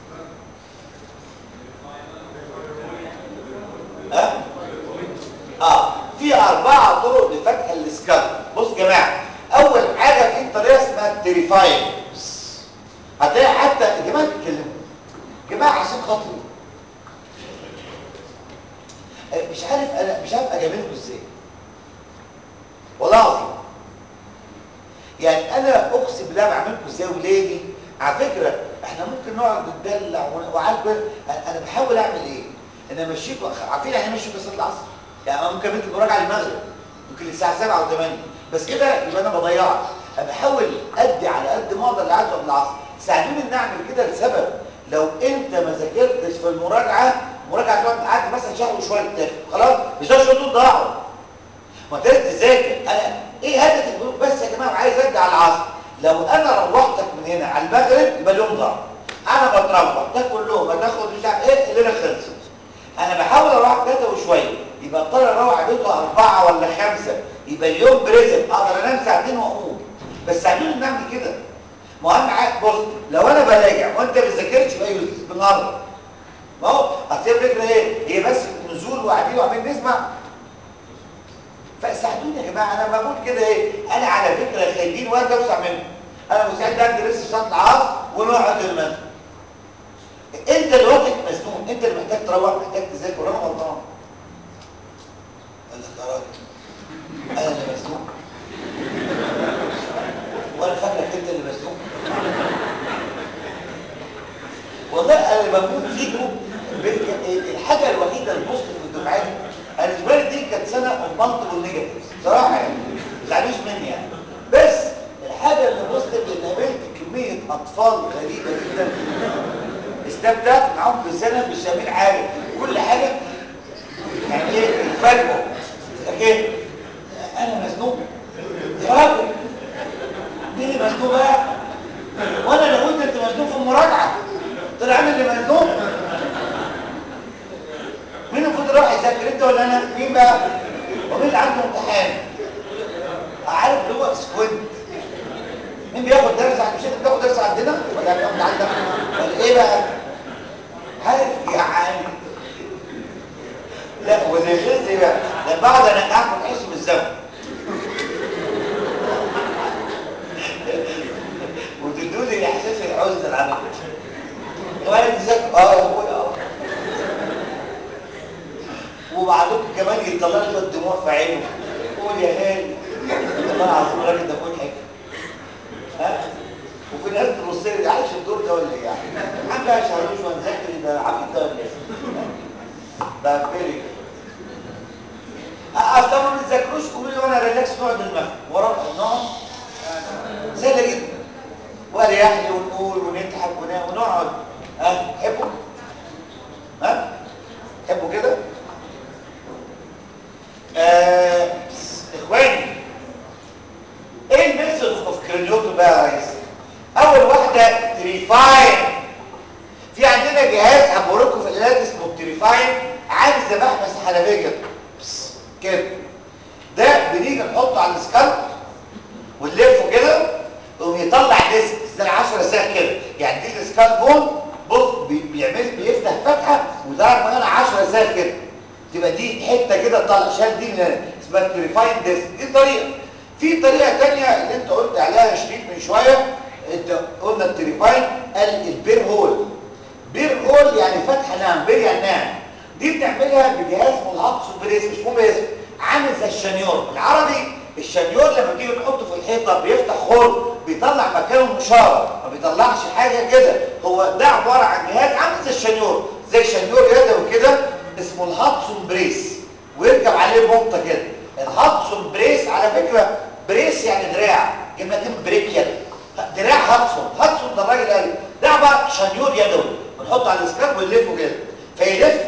ها اه في اربعه طرق لفتح السكال بص يا جماعه اول حاجه في طريقه اسمها التريفاين هتلاقي حتى يا جماعه بيتكلموا يا جماعه عشان خاطري مش عارف انا مش عارف اجاملكم ازاي والله العظيم يعني انا اقسم بالله بعملكم ازاي ولادي على فكره احنا ممكن نقعد نتدلع وعارف انا بحاول اعمل ايه انا مشيكم عارفين يعني ماشي قصه العصر يعني انا ممكن بنت مراجعه المغرب ممكن الساعه 7 و8 بس كده يبقى انا بضيعك انا بحاول ادي على قد ما اقدر لعد قبل العصر ساعدوني ان اعمل كده لسبب لو انت ما ذاكرتش في المراجعه مراجعه تقعد قعدت مثلا شهر وشويه تذاكر خلاص مش ده شهور دول ضاعوا ما انت لازم تذاكر انا ايه هدف الجروب بس يا جماعه عايز ارجع على العصر لو انا روحتك من هنا على المغرب يبقى اليوم ضاع انا بتروح تاكل لقمه تاخد مش عارف ايه الليله خلصت انا بحاول اروح ثلاثه وشويه يبقى اضطر اروح بيته اربعه ولا خمسه يبقى اليوم بريزم اقدر انام ساعتين واقوم بس ساعدوني ان اعمل كده مهم عاد بص لو انا براجع وانت ما بتذاكرش يبقى يوسف بالنهارده ما هو اصل الفكره ايه هي بس نزول وقاعدين وعمالين نسمع فساعدوني يا جماعه انا بقول كده ايه انا على فكره خايبين وانا اوسع منهم انا مستعد ادرس صلاه العصر ونقعد المسجد انت اللي وقتك مزنوق انت اللي محتاج تروح محتاج تذاكر وانا غلطان قال لك يا راجل انا اللي مزنوق وانا فاكرك انت اللي مزنوق والله انا بموت فيكم الحاجه الوحيده البوست في الدفعات انا بالنسبه لي دي كانت سنه اوف مالتيبل نيجاتيفز صراحه يعني ما تزعلوش مني يعني بس الحاجه اللي بوزيتيف ان قابلت كميه اطفال غريبه جدا استمتعت معاهم بسنه بالشامل عالي كل حاجه يعني ايه الفرق لكن انا مزنوق يا راجل مين اللي مزنوق بقى وانا لو قلت انت مزنوق في المراجعه طلع انا اللي مزنوق مين المفروض يروح يذاكر انت ولا انا مين بقى ومين اللي عنده امتحان عارف اللي هو سكويد مين بياخد درس عند مش انت بتاخد درس عندنا ولا بياخد عندك ولا ايه بقى عارف يعني لا وزي غير بقى لما بقعد انا قاعد بحس بالزمن وتدوا لي احساس الحزن العملي وانا تذاكر اه يا اخويا اه وبعدين كمان يطلع لي شويه دموع في عينه قول يا هاني والله العظيم الراجل ده مضحك ها وفي ناس تبص لي عايش الدور ده ولا ايه يعني عم بقى شهروش ونذاكر ده عبيط ده ولا ايه ده فيري اصلا ما بتذاكروش قولوا لي وانا ريلاكس نقعد المغرب ورا نقعد سهله جدا واريح لي ونقول ونضحك ونقعد ها تحبوا ها تحبوا كده آه اخواني ايه الميثود اوف كرينيوتو بقى يا ريس اول واحده تريفاين في عندنا جهاز هبوريكم في الالات اسمه تريفاين عامل زي محبس حنفيه كده كده ده بنيجي نحطه على السكالب ونلفه كده يقوم يطلع ديسك زي 10 ساعه كده يعني دي السكالب بون بص بيعمل بيفتح فتحه وده مكانها 10 ساعه كده تبقى دي حته كده طالع شال دي من هنا اسمها تريفاين ديسك دي طريقه في طريقه ثانيه اللي انت قلت عليها شريك من شويه انت قلنا التريفاين قال البير هول بير هول يعني فتحه ناعم بير يعني ناعم دي بنعملها بجهاز ملحق بريس مش مهم اسمه عامل زي الشنيور بالعربي الشنيور لما تيجي تحطه في الحيطه بيفتح خرم بيطلع مكانه مشاره ما بيطلعش حاجه كده هو ده عباره عن جهاز عامل زي الشنيور زي شنيور يدوي كده اسمه الهاتسون بريس ويركب عليه بنطه كده الهاتسون بريس على فكره بريس يعني دراع جبنا كلمه بريك كده دراع هاتسون هاتسون ده الراجل قال ده عباره شنيور يدوي بنحطه على السكاب ونلفه كده فيلف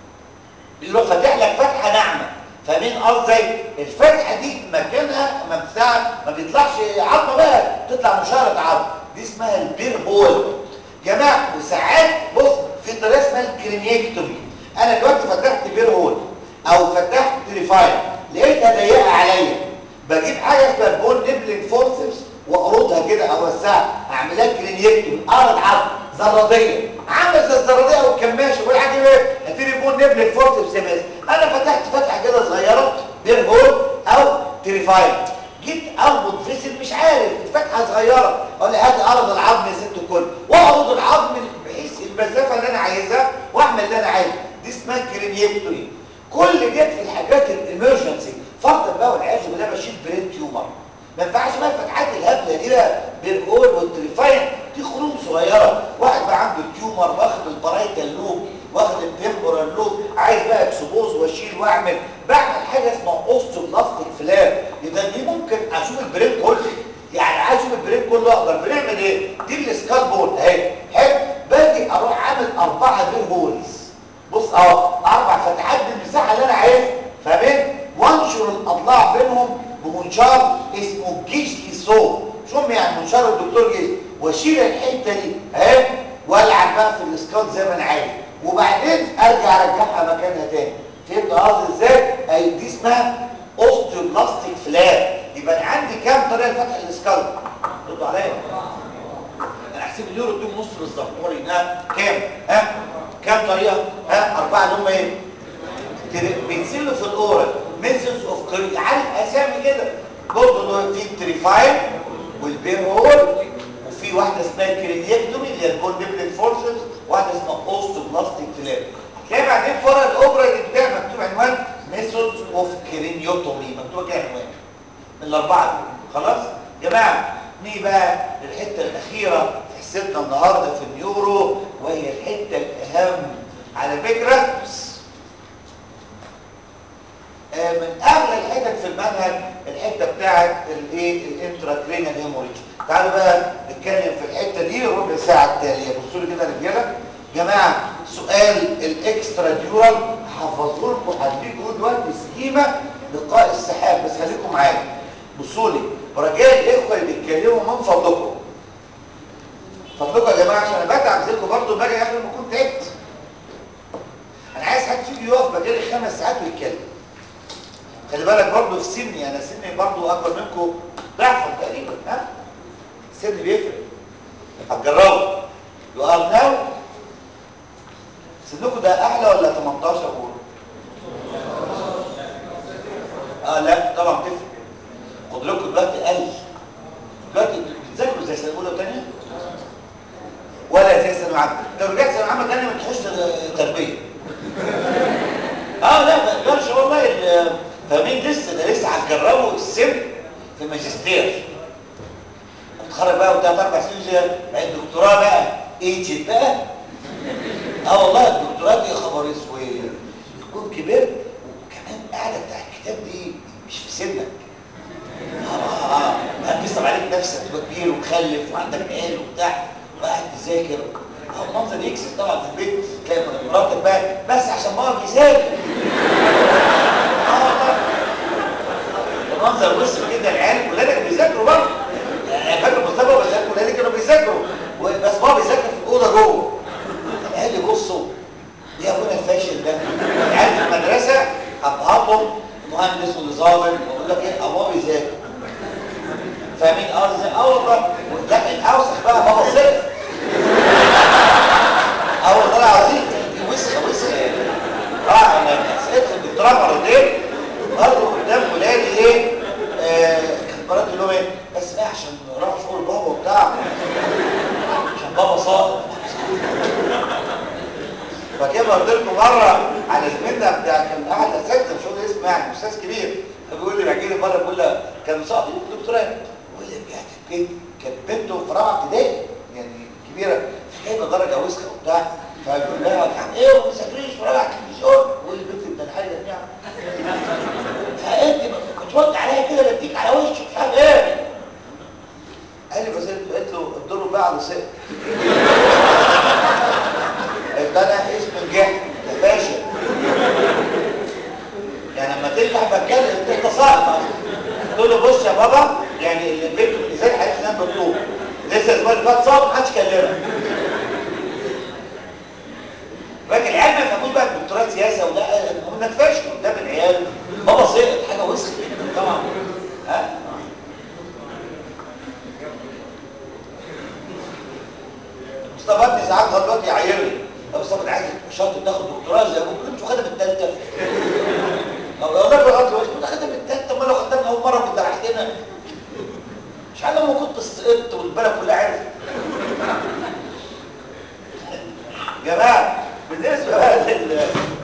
يروح فاتح لك فتحه ناعمه فاهمين قصدي الفتحه دي مكانها ما بتاع ما بيطلعش عظمه بقى تطلع مشاره عظم دي اسمها البير هول جماعه وساعات بص في طريقه اسمها الكرينيكتومي انا دلوقتي فتحت بير هول او فتحت تريفاين لقيتها ضيقه عليا بجيب حاجه اسمها بون نبلنج فورسبس واقرضها كده اوسعها اعملها كرينيكتومي اقرض عظم زراديه عامل زي الزراديه او الكماشه ولا حاجه ايه هتيجي بون نبلنج فورسبس بس انا فتحت فتحه كده صغيره بير هول او تريفاين جيت اربط فيسل مش عارف فتحه صغيره اقول لي هات ارض العظم يا ست الكل واعرض العظم بحيث المسافه اللي انا عايزها واعمل اللي انا عايزه دي اسمها كرينيكتومي كل ديت في الحاجات الامرجنسي فرضا بقى والعياذ بالله بشيل برين تيومر ما ينفعش بقى الفتحات الهبله دي بقى بالهول والتريفاين دي خروم صغيره واحد بقى عنده تيومر واخد البرايتال لوب واخد التمبورال لوب عايز بقى اكسبوز واشيل واعمل بعمل حاجه اسمها اوستوبلاستيك فلاب يبقى دي ممكن اشوف البرين كله يعني عايز اشوف البرين كله اقدر بنعمل ايه دي السكال بون اهي حلو باجي اروح عامل اربعه بير هولز بص اهو اربع فتحات بالمساحه اللي انا عايزها فاهمين وانشر الاضلاع بينهم بمنشار اسمه جيشلي سو شو يعني منشار الدكتور جيش واشيل الحته دي اهي والعب بقى في الاسكال زي ما انا عايز وبعدين ارجع ارجعها مكانها تاني فهمت قصدي ازاي اي دي اسمها اوستيوبلاستيك فلاب يبقى انا عندي كام طريقه لفتح الاسكال ردوا عليا انا احسب اليورو اديهم نص بالظبط ورينا ها كام ها كام طريقه ها اربعه اللي هم ايه بينزلوا في الاورال ميثودز اوف كاري عارف اسامي كده برضه في التريفاين والبير هول وفي واحده اسمها كرينيكتومي اللي هي الكوندبلت فورسز واحده اسمها اوستوبلاستيك فلاب هتلاقي بعدين فرع الاوبرا اللي بتاع مكتوب عنوان ميثودز اوف كرينيوتومي مكتوبه كده عنوان الاربعه دول خلاص يا جماعه نيجي بقى للحته الاخيره في حصتنا النهارده في النيورو وهي الحته الاهم على فكره من اغلى الحتت في المنهج الحته بتاعت الايه الانتراكرينال هيموريج تعالوا بقى نتكلم في الحته دي ربع ساعه التاليه بصوا لي كده يا رجاله جماعه سؤال الاكسترا ديورال هحفظه لكم هديكم دلوقتي سكيمه لقاء السحاب بس خليكم معايا بصوا لي ورجاء الاخوه اللي بيتكلموا من فضلكم فضلكم يا جماعه عشان انا بتعب زيكم برضه باجي قبل ما اكون تعبت انا عايز حد فيكم يقف بقالي خمس ساعات ويتكلم خلي بالك برضه في سني انا سني برضه اكبر منكم ضعفا تقريبا ها السن بيفرق هتجربوا يو ار ناو سنكم ده اعلى ولا 18 قول اه لا طبعا بتفرق قدرتكم دلوقتي قل دلوقتي بتذاكروا زي سنه اولى وثانيه ولا زي ثانوي عامه لو رجعت ثانوي عامه ثانيه ما تخش تربيه اه لا ما تقدرش والله فاهمين لسه ده لسه هتجربوا السن في ماجستير اتخرج بقى وثلاث اربع سنين بقى الدكتوراه بقى ايجيت بقى اه والله الدكتوراه دي خبر اسود تكون كبرت وكمان القعده بتاع الكتاب دي مش في سنك اه اه هتنصب عليك نفسك تبقى كبير ومخلف وعندك عيال وبتاع وقاعد تذاكر اه المنظر يكسب طبعا في البيت تلاقي مراتك بقى بس عشان ماما بيذاكر منظر وسط كده العيال ولادك بيذاكروا برضه يعني فاكر مصطفى وبيذاكروا ولادي كانوا بيذاكروا بس بابا بيذاكر في الاوضه جوه العيال يبصوا ايه ابونا الفاشل ده العيال في المدرسه ابهاتهم مهندس واللي ظابط ويقول لك ايه ابوه بيذاكر فاهمين اه ازاي اه والله لا الاوسخ بقى بابا صرف اه والله العظيم وسخه وسخه اه انا سالت الدكتوراه مرتين مروا قدام ولادي ايه آه كانت مرات تقول لهم ايه بس بقى عشان راح شغل بابا وبتاع عشان بابا ساقط فكده قلت لكم مره على زميلنا بتاع كان احد الاساتذه مش هقول اسمه يعني استاذ كبير فبيقول لي راجل مره بيقول لها كان ساقط دكتوراه بيقول لي رجعت البيت كانت بنته في رابعه ابتدائي يعني كبيره جايبه درجه وسخه وبتاع فبيقول لها ايه ما تسافريش في رابعه التلفزيون تقول لي بنتي ده الحاجه دي يعني فانت كنت وقت عليها كده بديك على وشك مش عارف ايه قال لي بس قلت له الدور بقى على سقف قلت انا اسم الجهل ده فاشل يعني لما تفتح بتكلم انت صاحبك تقول له بص يا بابا يعني اللي البنت اللي زي حالتي نام بالطول لسه الاسبوع اللي فات صاب محدش كلمك فاكر العيال ما يفهموش بقى الدكتوراه سياسه ولا المهم انك فاشل قدام العيال بابا سقط حاجه وسخه جدا طبعا ها مصطفى ابني ساعات لغايه دلوقتي يعايرني يا مصطفى عايز شاطر تاخد دكتوراه زي ابوك كنت واخدها بالثالثه او لو لك لغايه دلوقتي كنت اخدها بالثالثه امال لو خدتها من اول مره كنت رحتنا مش عارف لما كنت سقطت والبلد كلها عرفت يا جماعه بالنسبه بقى لل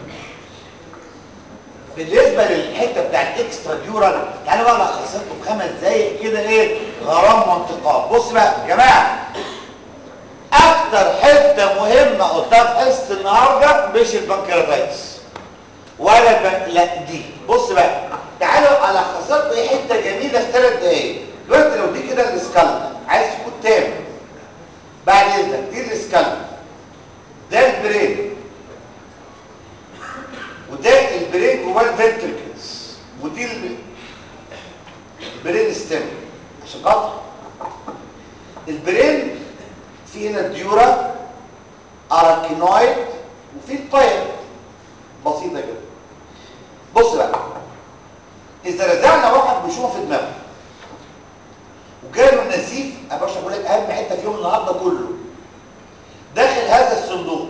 بالنسبه للحته بتاع الاكسترا ديورال تعالوا بقى الخص لكم خمس دقايق كده ايه غرام وانتقام بص بقى يا جماعه اكتر حته مهمه قلتها في حصه النهارده مش البنكرياتايتس ولا البن... لا دي بص بقى تعالوا الخص لكم ايه حته جميله في ثلاث دقايق دلوقتي لو دي كده الاسكال دي السكالب ده البرين وده البرين جواه الفنتركلز ودي الب- البرين ستيم عشان خاطر البرين في هنا الديورا اراكينويد وفي البايل بسيطه كده بص بقى اذا رزعنا واحد بيشوفه في دماغه وجاله النزيف يا باشا بقول لك اهم حته في يوم النهارده كله داخل هذا الصندوق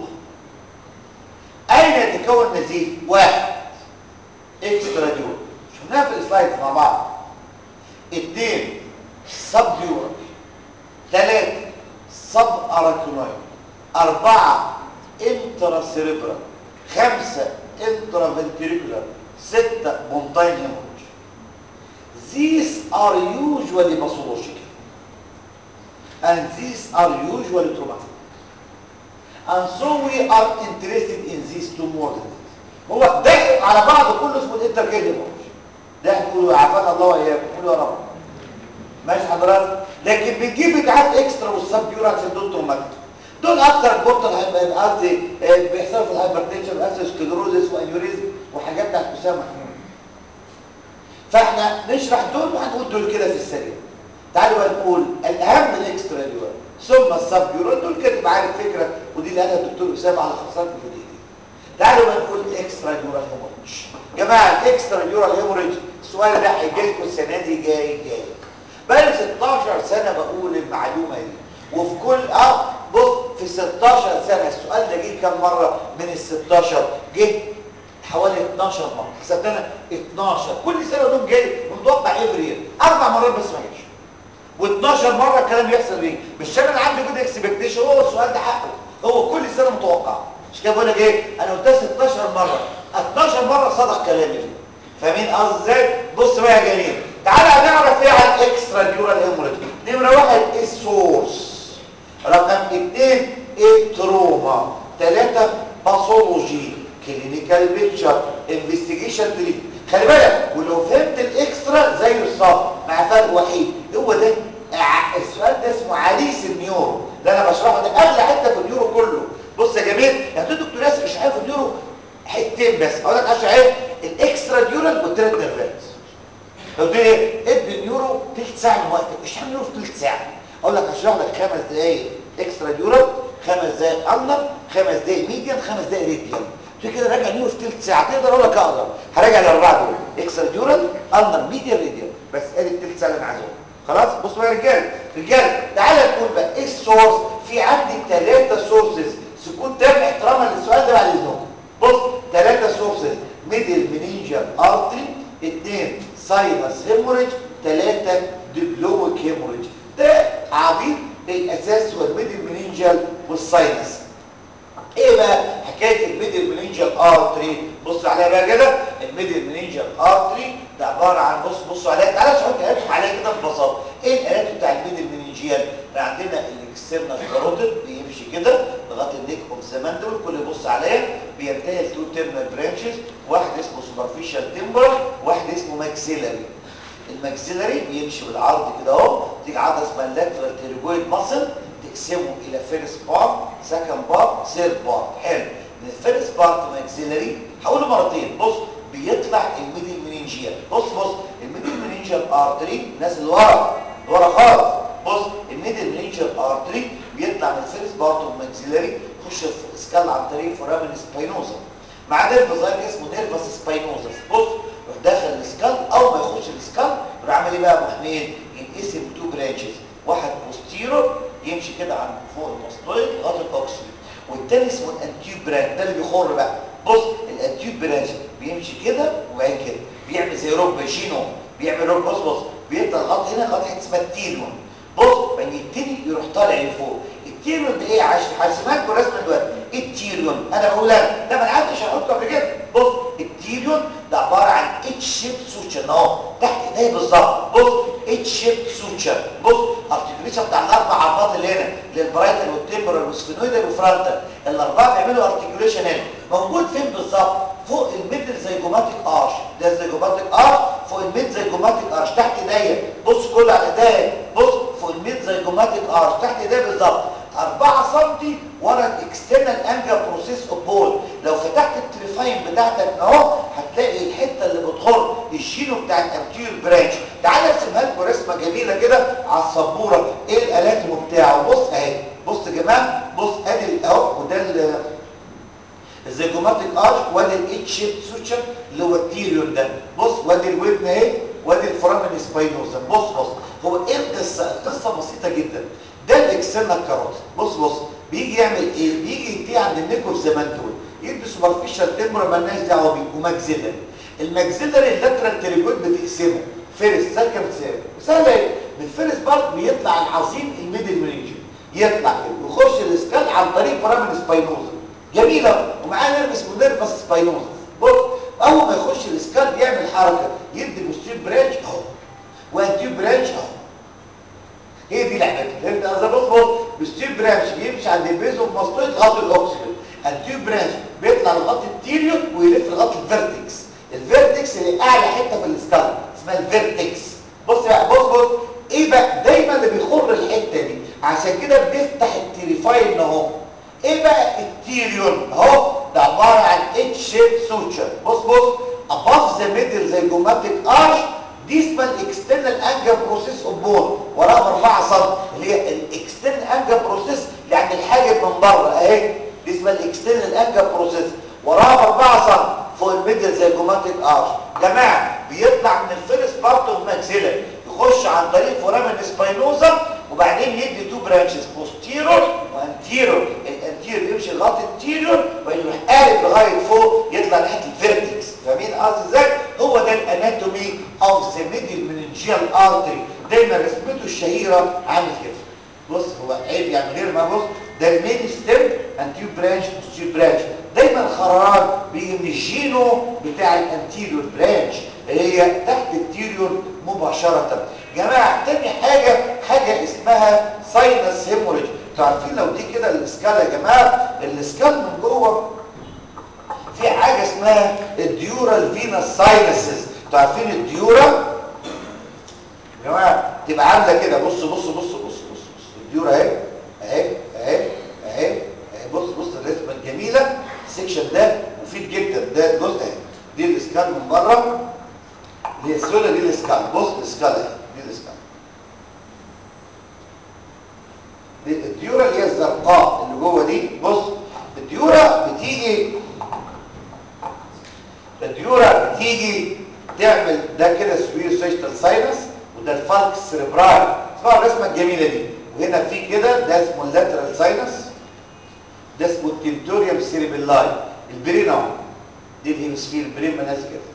اين يتكون نزيف واحد اكسترا ديور شفناها في السلايدز مع بعض اثنين سب ديور ثلاثة سب اراكينويد أربعة انترا سيريبرال خمسة انترا فنتريكولار ستة بونتاين هيموريج These are usually pathological and these are usually traumatic and so we are interested in these two models هو ده على بعض كله اسمه الانتركيد هيموريج ده هنقوله عافانا الله واياكم قولوا يا رب ماشي حضرتك لكن بنجيب بتاعات اكسترا والسب عشان دول تروماتيك دول اكتر بورتال هيبقى قصدي آه، بيحصلوا في الهايبرتنشن والاسكلروزس وانيوريزم وحاجات بتاعت حسام محمود فاحنا نشرح دول وهنقول دول كده في السريع تعالوا بقى نقول الاهم الاكسترا ديورال ثم السب ديورال دول كده تبقى عارف فكره ودي اللي قالها الدكتور اسامه على خاصات في دقيقتين تعالوا بقى نقول اكسترا ديورال هيموريدج جماعه الاكسترا ديورال هيموريدج السؤال ده هيجي لكم السنه دي جاي جاي بقى لي 16 سنه بقول المعلومه دي وفي كل اه بص في 16 سنه السؤال ده جه كام مره من ال 16 جه حوالي 12 مره حسبتنا 12 كل سنه دول جاي متوقع افري اربع مرات بس ما جاش و12 مره الكلام يحصل ايه مش انا عندي جود اكسبكتيشن هو السؤال ده حقه هو كل سنه متوقع مش كده بقول لك ايه انا قلتها 16 مره 12 مره صدق كلامي فاهمين قصدي ازاي بص بقى يا جميل تعالى نعرف ايه عن اكسترا ديورال هيموريج نمره واحد ايه السورس رقم اثنين ايه تروما ثلاثه باثولوجي كلينيكال بيكتشر انفستيجيشن تريت خلي بالك ولو فهمت الاكسترا زي الصف مع فرق وحيد هو ده ع- السؤال ده اسمه عريس النيورو ده انا بشرحه ده اغلى حته في النيورو كله بص يا جميل يعني دكتور ياسر مش عارف النيورو حتتين بس اقول لك اشرح ايه الاكسترا ديورال والثلاث نيرفات لو قلت لي ايه ادي النيورو تلت ساعه من وقتك مش هعمل نيورو في تلت ساعه اقول لك هشرح لك خمس دقائق اكسترا ديورال خمس دقائق اندر خمس دقائق ميديان خمس دقائق ريديان عشان كده راجع نيورو في تلت ساعه تقدر اقول لك اقدر هراجع الاربعه دول اكسترا ديورال اندر ميديان ريديان بس ادي التلت ساعه اللي انا عايزهم خلاص بصوا يا رجاله رجاله تعالى نقول بقى ايه السورس في عندي ثلاثه سورسز سكون تام احتراما للسؤال ده بعد اذنكم بص ثلاثه سورسز ميدل منينجر ارتري اثنين ساينس هيموريج ثلاثه دبلويك هيموريج ده عبيط الاساس هو الميدل منينجر والساينس ايه بقى حكايه الميدل منينجر ارتري بص عليها بقى كده الميدل منينجر ارتري ده عباره عن بص بصوا عليها تعالى شوف الالات عليها كده ببساطه ايه الالات بتاع الميدل منينجيال احنا عندنا الاكسترنال كاروتيد بيمشي كده لغايه النيك اوف ذا ماندل كل يبص عليها بينتهي لتو تيرمال برانشز واحد اسمه سوبرفيشال تمبر واحد اسمه ماكسيلاري الماكسيلاري بيمشي بالعرض كده اهو تيجي عضله اسمها اللاترال تيريجويد ماسل تقسمه الى فيرست بارت سكند بارت ثيرد بارت حلو من الفيرست بارت ماكسيلاري هقوله مرتين بص بيطلع الميدل منينجيال بص بص الميدل منينجيال ارتري الناس اللي ورا اللي ورا خالص بص الميدل منينجيال ارتري بيطلع من الفيرست بارت اوف ماكسيلاري يخش في سكال عن طريق فورامين سباينوزا مع نيرف ظاهر اسمه نيرفس سباينوزا بص يروح داخل السكال اول ما يخش السكال يروح عامل ايه بقى يا ابو حميد ينقسم تو برانشز واحد بوستيرو يمشي كده عن فوق الماستويد لغايه الاوكسيد والتاني اسمه الانتيوب برانش ده اللي بيخر بقى بص الانتيوب برانش بيمشي كده وبعدين كده بيعمل زي روب شينو بيعمل روب بص بص بيفضل لغايه هنا لغايه حته اسمها التيلون بص بعدين يبتدي يروح طالع لفوق التيريون ده ايه عشان هرسمها رسمه دلوقتي ايه التيريون انا بقول انا ده ما انا عارف شرحته قبل كده بص التيريون ده عباره عن اتش شيب سوتشر اهو تحت ايديا بالظبط بص اتش شيب سوتشر بص ارتكيوليشن بتاع الاربع عضلات اللي هنا للبرايتال والتمبرال والسفينويدال والفرونتال الاربعه بيعملوا ارتكيوليشن هنا موجود فين بالظبط فوق الميدل زيجوماتيك ارش ده الزيجوماتيك ارش فوق الميد زيجوماتيك ارش تحت ايديا بص كله على ايديا بص فوق الميد زيجوماتيك ارش تحت ايديا بالظبط 4 سم ورا الاكسترنال انجل بروسيس اوف بول لو فتحت التريفاين بتاعتك اهو هتلاقي الحته اللي بتخر الشينو بتاع الانتير برانش تعال ارسمها لكم رسمه جميله كده على السبوره ايه الالاتم بتاعه بص اهي بص يا جماعه بص ادي اهو وده الزيجوماتيك ارش وادي الاتش شيب سوتشر اللي هو التيريون ده بص وادي الودن اهي وادي الفرامن سباينوزا بص بص هو ايه القصه القصه بسيطه جدا ده الاكسترنال كاروت بص بص بيجي يعمل ايه بيجي ينتهي عند النيكوف زي ما انت قلت يدي سوبرفيشال تمبر مالناش دعوه بيه وماكسيلري الماكسيلري اللاترال تريجويد بتقسمه فيرست سكند ثيرد سهله ايه من الفيرست بارت بيطلع العظيم الميدل منينجن يطلع كده ويخش الاسكال عن طريق فرامن سباينوزا جميله ومعاه نيرف اسمه نيرفس سباينوزا بص اول ما يخش الاسكال بيعمل حركه يدي بوستير برانش اهو وانتيو برانش اهو هي دي لعبتها فهمت قصدي بص بص بوستير برانش بيمشي عند البيز اوف ماستويد لغايه الاوكسجين انتيو برانش بيطلع لغايه التيريون ويلف لغايه الفيرتكس الفيرتكس اللي اعلى حته في الاسكال اسمها الفيرتكس بص بقى بص بص ايه بقى دايما اللي بيخر الحته دي عشان كده بنفتح التريفاين اهو ايه بقى التيريون اهو ده عباره عن اتش شيب سوتشر بص بص above the middle zygomatic arch دي اسمها الاكسترنال انجل بروسيس اوف بون وراها ب 4 سم اللي هي الاكسترنال انجل بروسيس يعني الحاجب من بره اهي دي اسمها الاكسترنال انجل بروسيس وراها ب 4 سم فوق الميدل zygomatic arch جماعه بيطلع من الفيرست بارت اوف ماكسيلر يخش عن طريق فورامين سباينوزا وبعدين يدي تو برانشز بوستيرور وانتيرور الانتيرور بيمشي لغايه التيرور ويروح قالب لغايه فوق يطلع ناحيه الفيرتكس فاهمين قصدي ازاي هو ده الاناتومي اوف ذا ميدل مننجيال ارتري دايما رسمته الشهيره عامل كده بص هو عيب يعني غير ما بص ده المين ستيم انتيرور برانش بوستيرور برانش دايما الخرارات بيجي من الجينو بتاع الانتيريور برانش اللي هي تحت التيريور مباشره جماعه تاني حاجه حاجه اسمها ساينس هيموريج انتوا عارفين لو دي كده الاسكال يا جماعه الاسكال من جوه في حاجه اسمها الديورال فينس ساينسز انتوا عارفين الديورا يا جماعه تبقى عامله كده بص بص بص بص بص بص الديورا اهي اهي اهي اهي اهي بص بص الرسمه الجميله السكشن ده مفيد جدا ده الجزء اهي دي الاسكال من بره اللي هي السوله دي الاسكال بص الاسكال اهي دي الاسكال دي الديورا اللي هي الزرقاء اللي جوه دي بص الديورا بتيجي الديورا بتيجي تعمل ده كده سوير سيشتال ساينس وده الفالكس سيريبرال اسمعوا الرسمه الجميله دي وهنا في كده ده اسمه اللاترال ساينس ده اسمه التنتوريوم سيريبيلاي البرين اهو دي الهيمسفير البرين مالهاش كده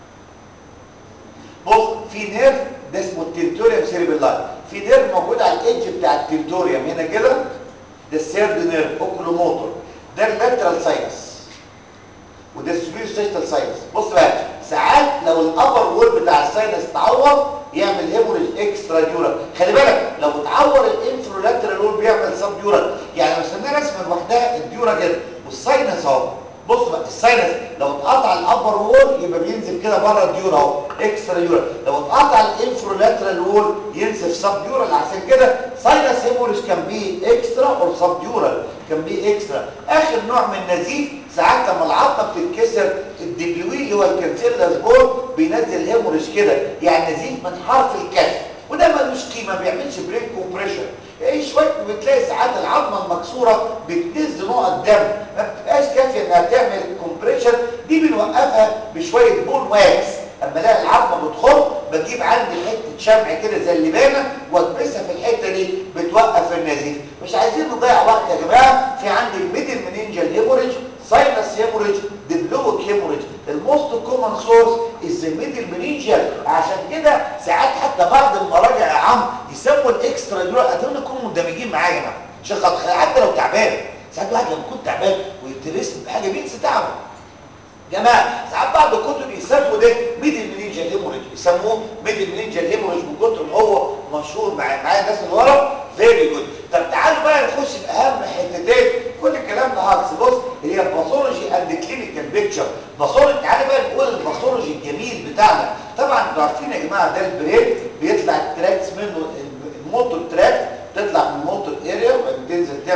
بص في نيرف ده اسمه التنتوريوم سيريبيلاي في نيرف موجود على الايدج بتاع التنتوريوم هنا كده ده السيرد نيرف اوكلوموتور ده اللاترال ساينس وده السوبير سيستال ساينس بص بقى ساعات لو الابر وول بتاع الساينس اتعور يعمل هيموريج اكسترا ديورال خلي بالك لو اتعور الانفرولاترال وول بيعمل سب ديورال يعني لو سمينا رسمه لوحدها الديورا كده والساينس اهو بص بقى الساينس لو اتقطع الابر وول يبقى بينزل كده بره الديورا اهو اكسترا ديورال لو اتقطع الانفرولاترال وول ينزل سب ديورال عشان كده ساينس هيموريج كان بي اكسترا اور سب ديورال كان بي اكسترا اخر نوع من النزيف ساعات لما العظمه بتتكسر الدبلوي اللي هو الكانسيلاس بول بينزل هيموريج كده يعني نزيف من حرف الكف وده ملوش قيمه ما بيعملش برين كومبريشن ايه شويه بتلاقي ساعات العظمه المكسوره بتنز نقط دم ما بتبقاش كافيه انها تعمل كومبريشن دي بنوقفها بشويه بون واكس اما الاقي العظمه بتخر بجيب عندي حته شمع كده زي اللبانه والبسها في الحته دي بتوقف النزيف مش عايزين نضيع وقت يا جماعه في عندي الميدل منينجال هيموريج ساينس هيموريج دبلوك هيموريج الموست كومن سورس از ميدل منينجال عشان كده ساعات حتى بعض المراجع يا عم يسموا الاكسترا دول اتمنى تكونوا مندمجين معايا هنا عشان حتى لو تعبان ساعات الواحد لما يكون تعبان ويترسم بحاجه بينسى تعبه جماعه ساعات بعض الكتب يسموا ده ميدل منينجال هيموريج يسموه ميدل منينجال هيموريج من كتر ما هو مشهور مع معايا الناس اللي ورا فيري جود طب تعالوا بقى نخش في اهم حتتين كل الكلام ده هاكس بص هي الباثولوجي اند كلينيكال بيكتشر باثولوجي تعالى بقى نقول الباثولوجي الجميل بتاعنا طبعا انتوا عارفين يا جماعه ده البرين بيطلع التراكس منه الموتور تراك تطلع من الموتور اريا وبعدين تنزل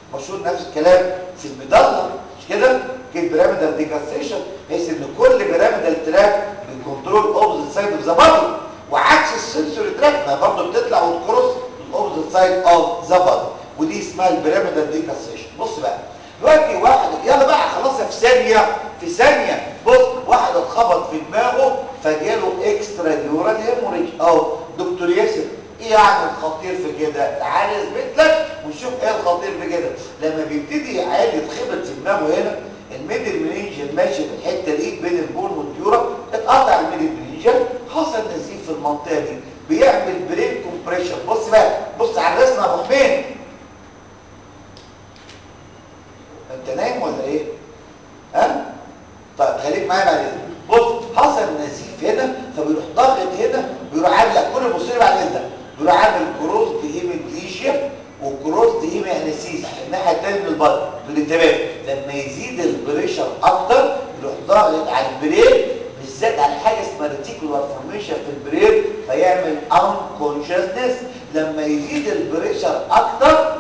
مشهور نفس الكلام في المضله مش كده كده بيراميدال ديكاستيشن بحيث ان كل بيراميدال تراك بيكنترول اوبزيت سايد اوف ذا بادي وعكس السنسوري تراك ما برضه بتطلع وتكروس الاوبزيت سايد اوف ذا بادي ودي اسمها البيراميدال ديكاستيشن بص بقى دلوقتي واحد يلا بقى خلاص في ثانيه في ثانيه بص واحد اتخبط في دماغه فجاله اكسترا نيورال هيموريج اهو دكتور ياسر ايه يعني الخطير في كده تعالى اثبت لك ونشوف ايه الخطير في كده لما بيبتدي عيل يتخبط في دماغه هنا الميدل منينجل ماشي في الحته دي بين البون والديورا اتقطع الميدل منينجل حصل نزيف في المنطقه دي بيعمل برين كومبريشن بص بقى بص على الرسمه يا ابو حميد انت نايم ولا ايه ها طيب خليك معايا بعد اذنك بص حصل نزيف هنا فبيروح ضاغط هنا بيروح عامل لك كل بص لي بعد اذنك بيروح عامل كروس ديهيميبليشيا وكروس ديهيمي انستيزيا الناحيه الثانيه من البطن تقول تمام لما يزيد البريشر اكتر يروح ضاغط على البرين بالذات على حاجه اسمها ريتيكولار فورميشن في البرين فيعمل انكونشسنس لما يزيد البريشر اكتر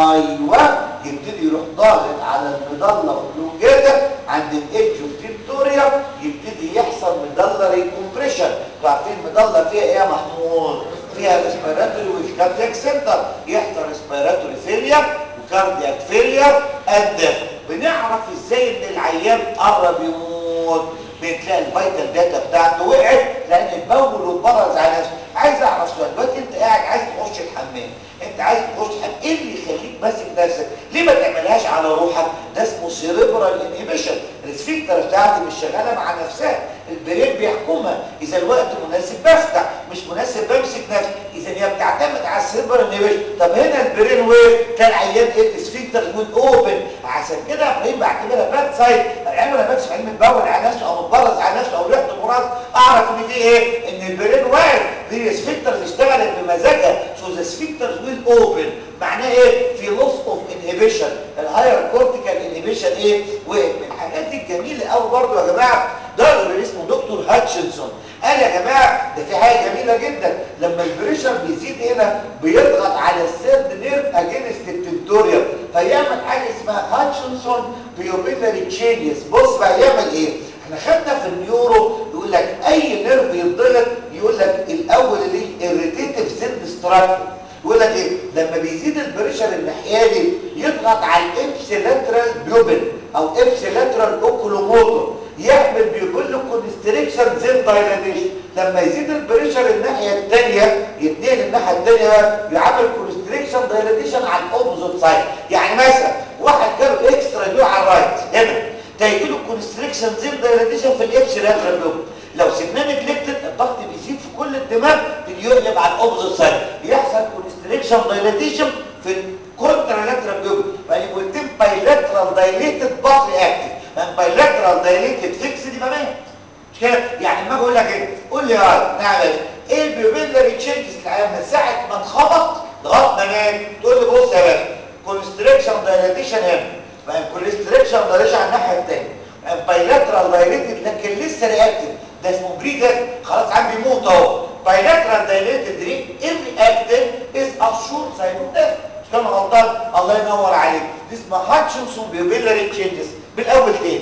ايوه يبتدي يروح ضاغط على المضله واللونجيتا عند الاتش فيكتوريا يبتدي يحصل مضله كومبريشن عارفين المضله فيها ايه يا محمود فيها ريسبيراتوري والكاردياك سنتر يحصل ريسبيراتوري فيلير وكاردياك فيلير قد بنعرف ازاي ان العيان قرب يموت بتلاقي الفيتال داتا بتاعته وقعت لان البول واتبرز على نفسه عايز اعرف سؤال دلوقتي انت قاعد عايز تخش الحمام انت عايز تخش الحمام ايه اللي يخليك ماسك نفسك ليه ما تعملهاش على روحك ده اسمه سيريبرال انهبيشن السفنكتر بتاعتي مش شغاله مع نفسها البرين بيحكمها اذا الوقت مناسب بفتح مش مناسب بمسك نفسي اذا هي بتعتمد على السيريبرال انهبيشن طب هنا البرين وين كان عيان ايه السفنكتر يكون اوبن عشان كده يا ابراهيم بعتبرها باد سايد العلم انا بكشف علم البول على نفسه او متبرز على نفسه او ريحته براز اعرف ان في ايه ان البرين واقف دي السفنكتر اشتغلت بمزاجها سو ذا سفنكتر ويل اوبن معناه ايه في لوس اوف انهبيشن الهاير كورتيكال انهبيشن ايه وقف من الحاجات الجميله قوي برضه يا جماعه ده اللي اسمه دكتور هاتشنسون قال يا جماعه ده في حاجه جميله جدا لما البريشر بيزيد هنا بيضغط على السيرد نيرف اجينست التنتوريال فيعمل حاجه اسمها هاتشنسون بيوبيلاري تشينجز بص بقى يعمل ايه احنا خدنا في النيورو يقول لك اي نيرف يتضغط يقول لك الاول ليه الريتيتيف سيل ستراكشر يقول لك ايه لما بيزيد البريشر الناحيه دي يضغط على الابسيلاترال بيوبل او ابسيلاترال اوكولوموتور يعمل بيقول كونستريكشن زين دايلاتيشن لما يزيد البريشر الناحيه الثانيه يتنقل الناحيه الثانيه يعمل كونستريكشن دايلاتيشن على الاوبوزيت سايد يعني مثلا واحد جاله اكسترا ديو على الرايت هنا تيجي له كونستريكشن زين دايلاتيشن في الابسيلاترال بيوبل لو سيبناه نجلكتد الضغط بيزيد في كل الدماغ يقلب على الاوبوزيت سايد يحصل كونستريكشن دايلاتيشن في الكونترالاترال بيوبل يعني قلتين بايلاترال دايليتد بطري اكتف من بايلاترال دايليتد فيكس دي ما مات مش كده يعني ما اقول لك ايه قول لي يا نعمل ايه البيوبيلاري تشينجز العيان من ساعه ما اتخبط لغايه ما مات تقول لي بص يا باشا كونستريكشن دايليتيشن هنا بقى كونستريكشن دايليتيشن على الناحيه الثانيه بايلاترال دايليتد لكن لسه رياكتيف ده اسمه بريدر خلاص عم بيموت اهو بايلاترال دايليتد ري الرياكتيف از اشور سايد اوف ديث مش كان غلطان الله ينور عليك دي اسمها هاتشنسون بيوبيلاري تشينجز بالاول تاني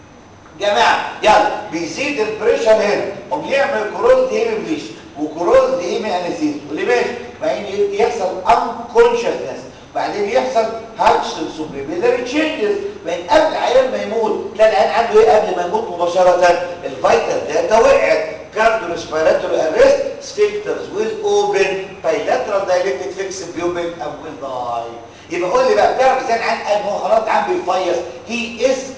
جماعه يلا بيزيد البريشر هنا وبيعمل كروز دي بليش وكروز دي انستيز واللي ماشي بعدين يحصل انكونشسنس بعدين يحصل هاتشنسون بيبيلاري تشينجز من قبل العيان ما يموت تلاقي العيان عنده ايه قبل ما يموت مباشره الفيتال داتا وقعت كارديو ريسبيراتوري اريست سفنكترز ويل اوبن بايلاترال دايليتد فيكس بيوبن او ويل داي يبقى قول لي بقى بتعرف ازاي العيان قال هو خلاص عم بيفيص هي از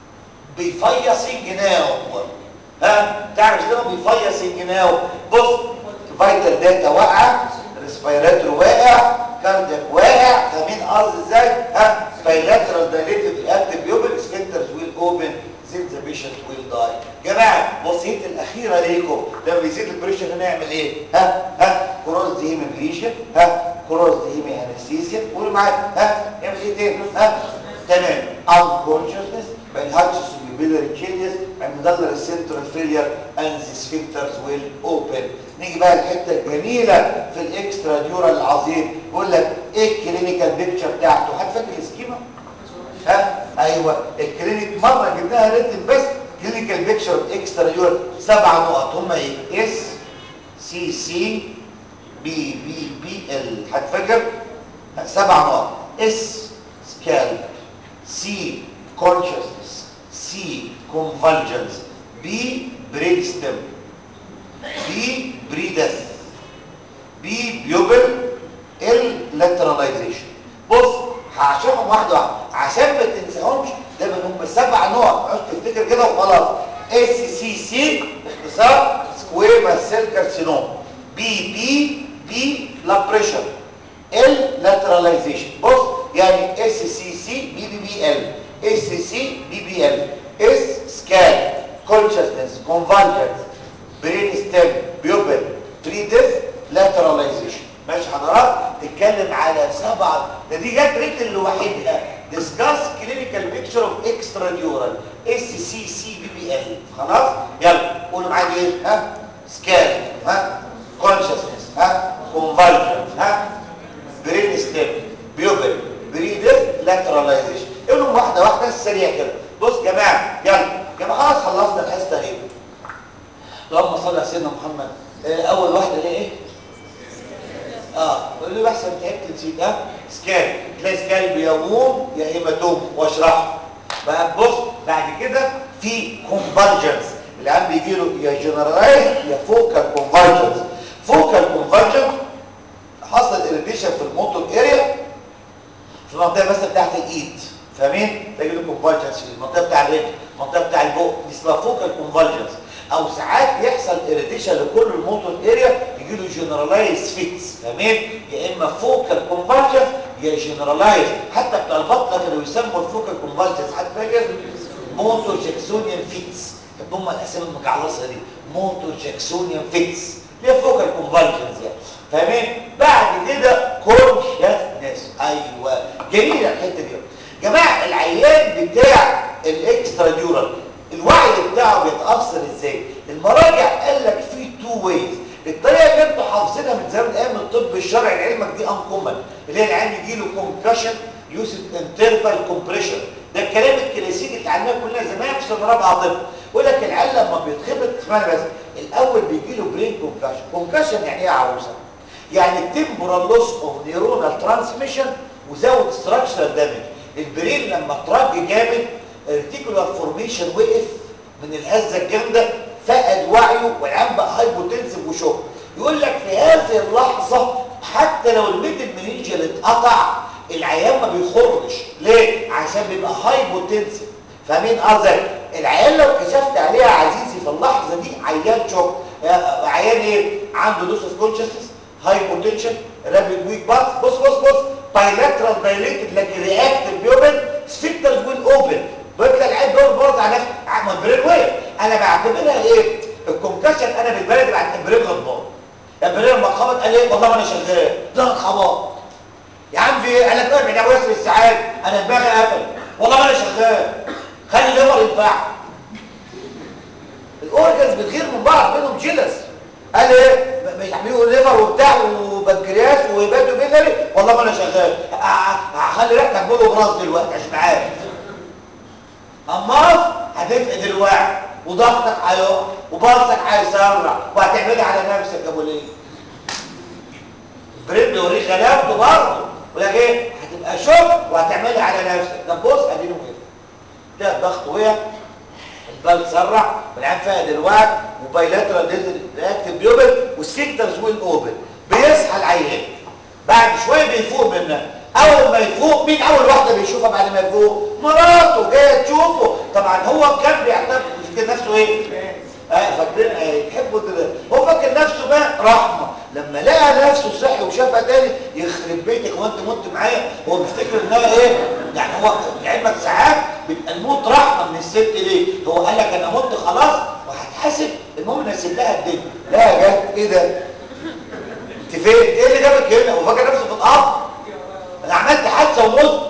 بيفيصنج ناو ها تعرف ازاي هو بيفيصنج ناو بص الفيتال داتا واقعه ريسبيراتوري واقع كاردياك واقع فاهمين قصدي ازاي ها بايلاترال دايليتد اكتف بيوبل سفنكترز ويل اوبن زين ذا بيشنت ويل داي جماعه وصيتي الاخيره ليكم لما بيزيد البريشر هنعمل ايه ها ها كروز دي هيمبليشيا ها كروز دي هيمي انستيزيا قولوا معايا ها نعمل ايه تاني ها تمام unconsciousness بين هاتشس بيبيلاري تشينجز عند دلر السنترال فيلير اند ذا سفنكترز ويل اوبن نيجي بقى الحته الجميله في الاكسترا ديورال العظيم يقول لك ايه الكلينيكال بيكتشر بتاعته هل فاكر السكيما ايوه الكلينيك مره جبناها ريتم بس كلينيكال بيكتشر اكسترا يور سبع نقط هم ايه اس سي سي بي بي بي ال هتفكر سبع نقط اس سكالب سي كونشسنس سي كونفالجنس بي برين ستيم بي بريدث بي بيوبل ال لاتراليزيشن بص هشرحهم واحده واحده عشان ما تنساهمش دايما هم سبع نقط عشان تفتكر كده وخلاص اس سي سي اختصار سكويما سيل كارسينوم بي بي بي لا بريشر ال لاتراليزيشن بص يعني اس سي سي بي بي بي ال اس سي بي بي ال اس سكان كونشسنس كونفالجنس برين ستيم بيوبل بريدث لاتراليزيشن ماشي حضرات تتكلم على سبعة ده دي جت ريت لوحدها ديسكاس كلينيكال بيكتشر اوف اكسترا ديورال اس سي سي بي بي ال خلاص يلا قولوا معايا ايه ها سكان ها كونشسنس ها كونفالجنس ها برين ستيم بيوبل بريدث لاتراليزيشن قولهم واحده واحده سريع كده بص يا جماعه يلا يا جماعه خلاص خلصنا الحصه ايه اللهم صل على سيدنا محمد آه، اول واحده اللي ايه اه قول لي بحسن تعبت نسيت ها سكال تلاقي سكال بيموم يا هيماتوم واشرحه بقى بص بعد كده في كونفرجنس العيان بيجي له يا جنرالايز يا فوكال كونفرجنس فوكال كونفرجنس حصل اريتيشن في الموتور اريا في المنطقه مثلا بتاعت الايد فاهمين تلاقي له كونفرجنس في المنطقه بتاع الرجل المنطقه بتاع البق دي اسمها فوكال كونفرجنس او ساعات يحصل اريتيشن لكل الموتور اريا يجي له جنرالايز فيكس فاهمين يا اما فوكال كونفرجنس يا جنرالايز حتى بتاع البطنه كانوا يسموا الفوكال كونفرجنس حد فاكر موتور جاكسونيان فيكس هم الاسامي المجعلصه دي موتور جاكسونيان فيكس ليه فوكال كونفرجنس يعني فاهمين بعد كده كونشسنس ايوه جميله الحته دي جماعه العيان بتاع الاكسترا ديورال الوعي بتاعه بيتاثر ازاي المراجع قال لك في تو ويز الطريقه اللي انتوا حافظينها من زمان ايام الطب الشرعي لعلمك دي انكومن اللي هي العيان يجي له كونكشن يوسف انترفال كومبريشن ده الكلام الكلاسيكي اللي اتعلمناه كلنا زمان في سنه رابعه طب يقول لك العيان لما بيتخبط اسمعني بس الاول بيجي له برين كونكشن كونكشن يعني ايه يا عروسه يعني التمبورال لوس اوف نيورونال ترانسميشن وزود ستراكشرال دامج البرين لما ترج جامد الريتيكولار فورميشن وقف من الهزه الجامده فقد وعيه والعيان بقى هايبوتنسيف وشوك يقول لك في هذه اللحظه حتى لو الميدل منينجل اتقطع العيان ما بيخرش ليه عشان بيبقى هايبوتنسيف فاهمين قصدك العيان لو كشفت عليها عزيزي في اللحظه دي عيان شوك عيان ايه عنده لوس اوف كونشسنس هايبوتنشن رابيد ويك باث بص بص بص بايلاترال دايليتد لكن رياكتيف بيوبن سفيكترز ويل اوبن بيطلع العيب دور برضه على نفسه ما البرين وقف انا بعتبرها ايه الكونكشن انا بالبلد بعد البرين غضبان البرين لما اتخبط قال ايه والله ما انا شغال ده اتخبط يا عم في ايه انا دماغي ده واسر الساعات انا دماغي قفل والله ما انا شغال خلي الليفر ينفع الاورجنز بتغير من بعض بينهم جيلس قال ايه يعملوا ليفر وبتاع وبنكرياس وهيباتو بيلري والله ما انا شغال هخلي ريحتك بولو براس دلوقتي عشان عارف امراض هتفقد الوعي وضغطك هيقع وبلسك هيسرع وهتعملها على نفسك يا ابو ليه البريد بيوريك غلابته برضه يقول لك ايه هتبقى شوك وهتعملها على نفسك طب بص اديني وقف كده الضغط وقع البال سرع والعين فقد الوعي وبايلاترال ديزل رياكتيف بيوبل والسيكترز ويل اوبن بيصحى العيان بعد شويه بيفوق منها اول ما يفوق مين اول واحده بيشوفها بعد ما يفوق مراته جايه تشوفه طبعا هو كان بيعتبر فاكر نفسه ايه اه فاكرين ايه يحبوا كده هو فاكر نفسه بقى رحمه لما لقى نفسه صحي وشافها تاني يخرب بيتك وانت مت معايا هو بيفتكر انها ايه يعني هو لعلمك ساعات بيبقى الموت رحمه من الست ليه هو قال لك انا مت خلاص وهتحاسب المهم نسيب لها الدنيا لا يا جد ايه ده انت فين ايه اللي جابك هنا هو فاكر نفسه في الارض انا عملت حادثه ومت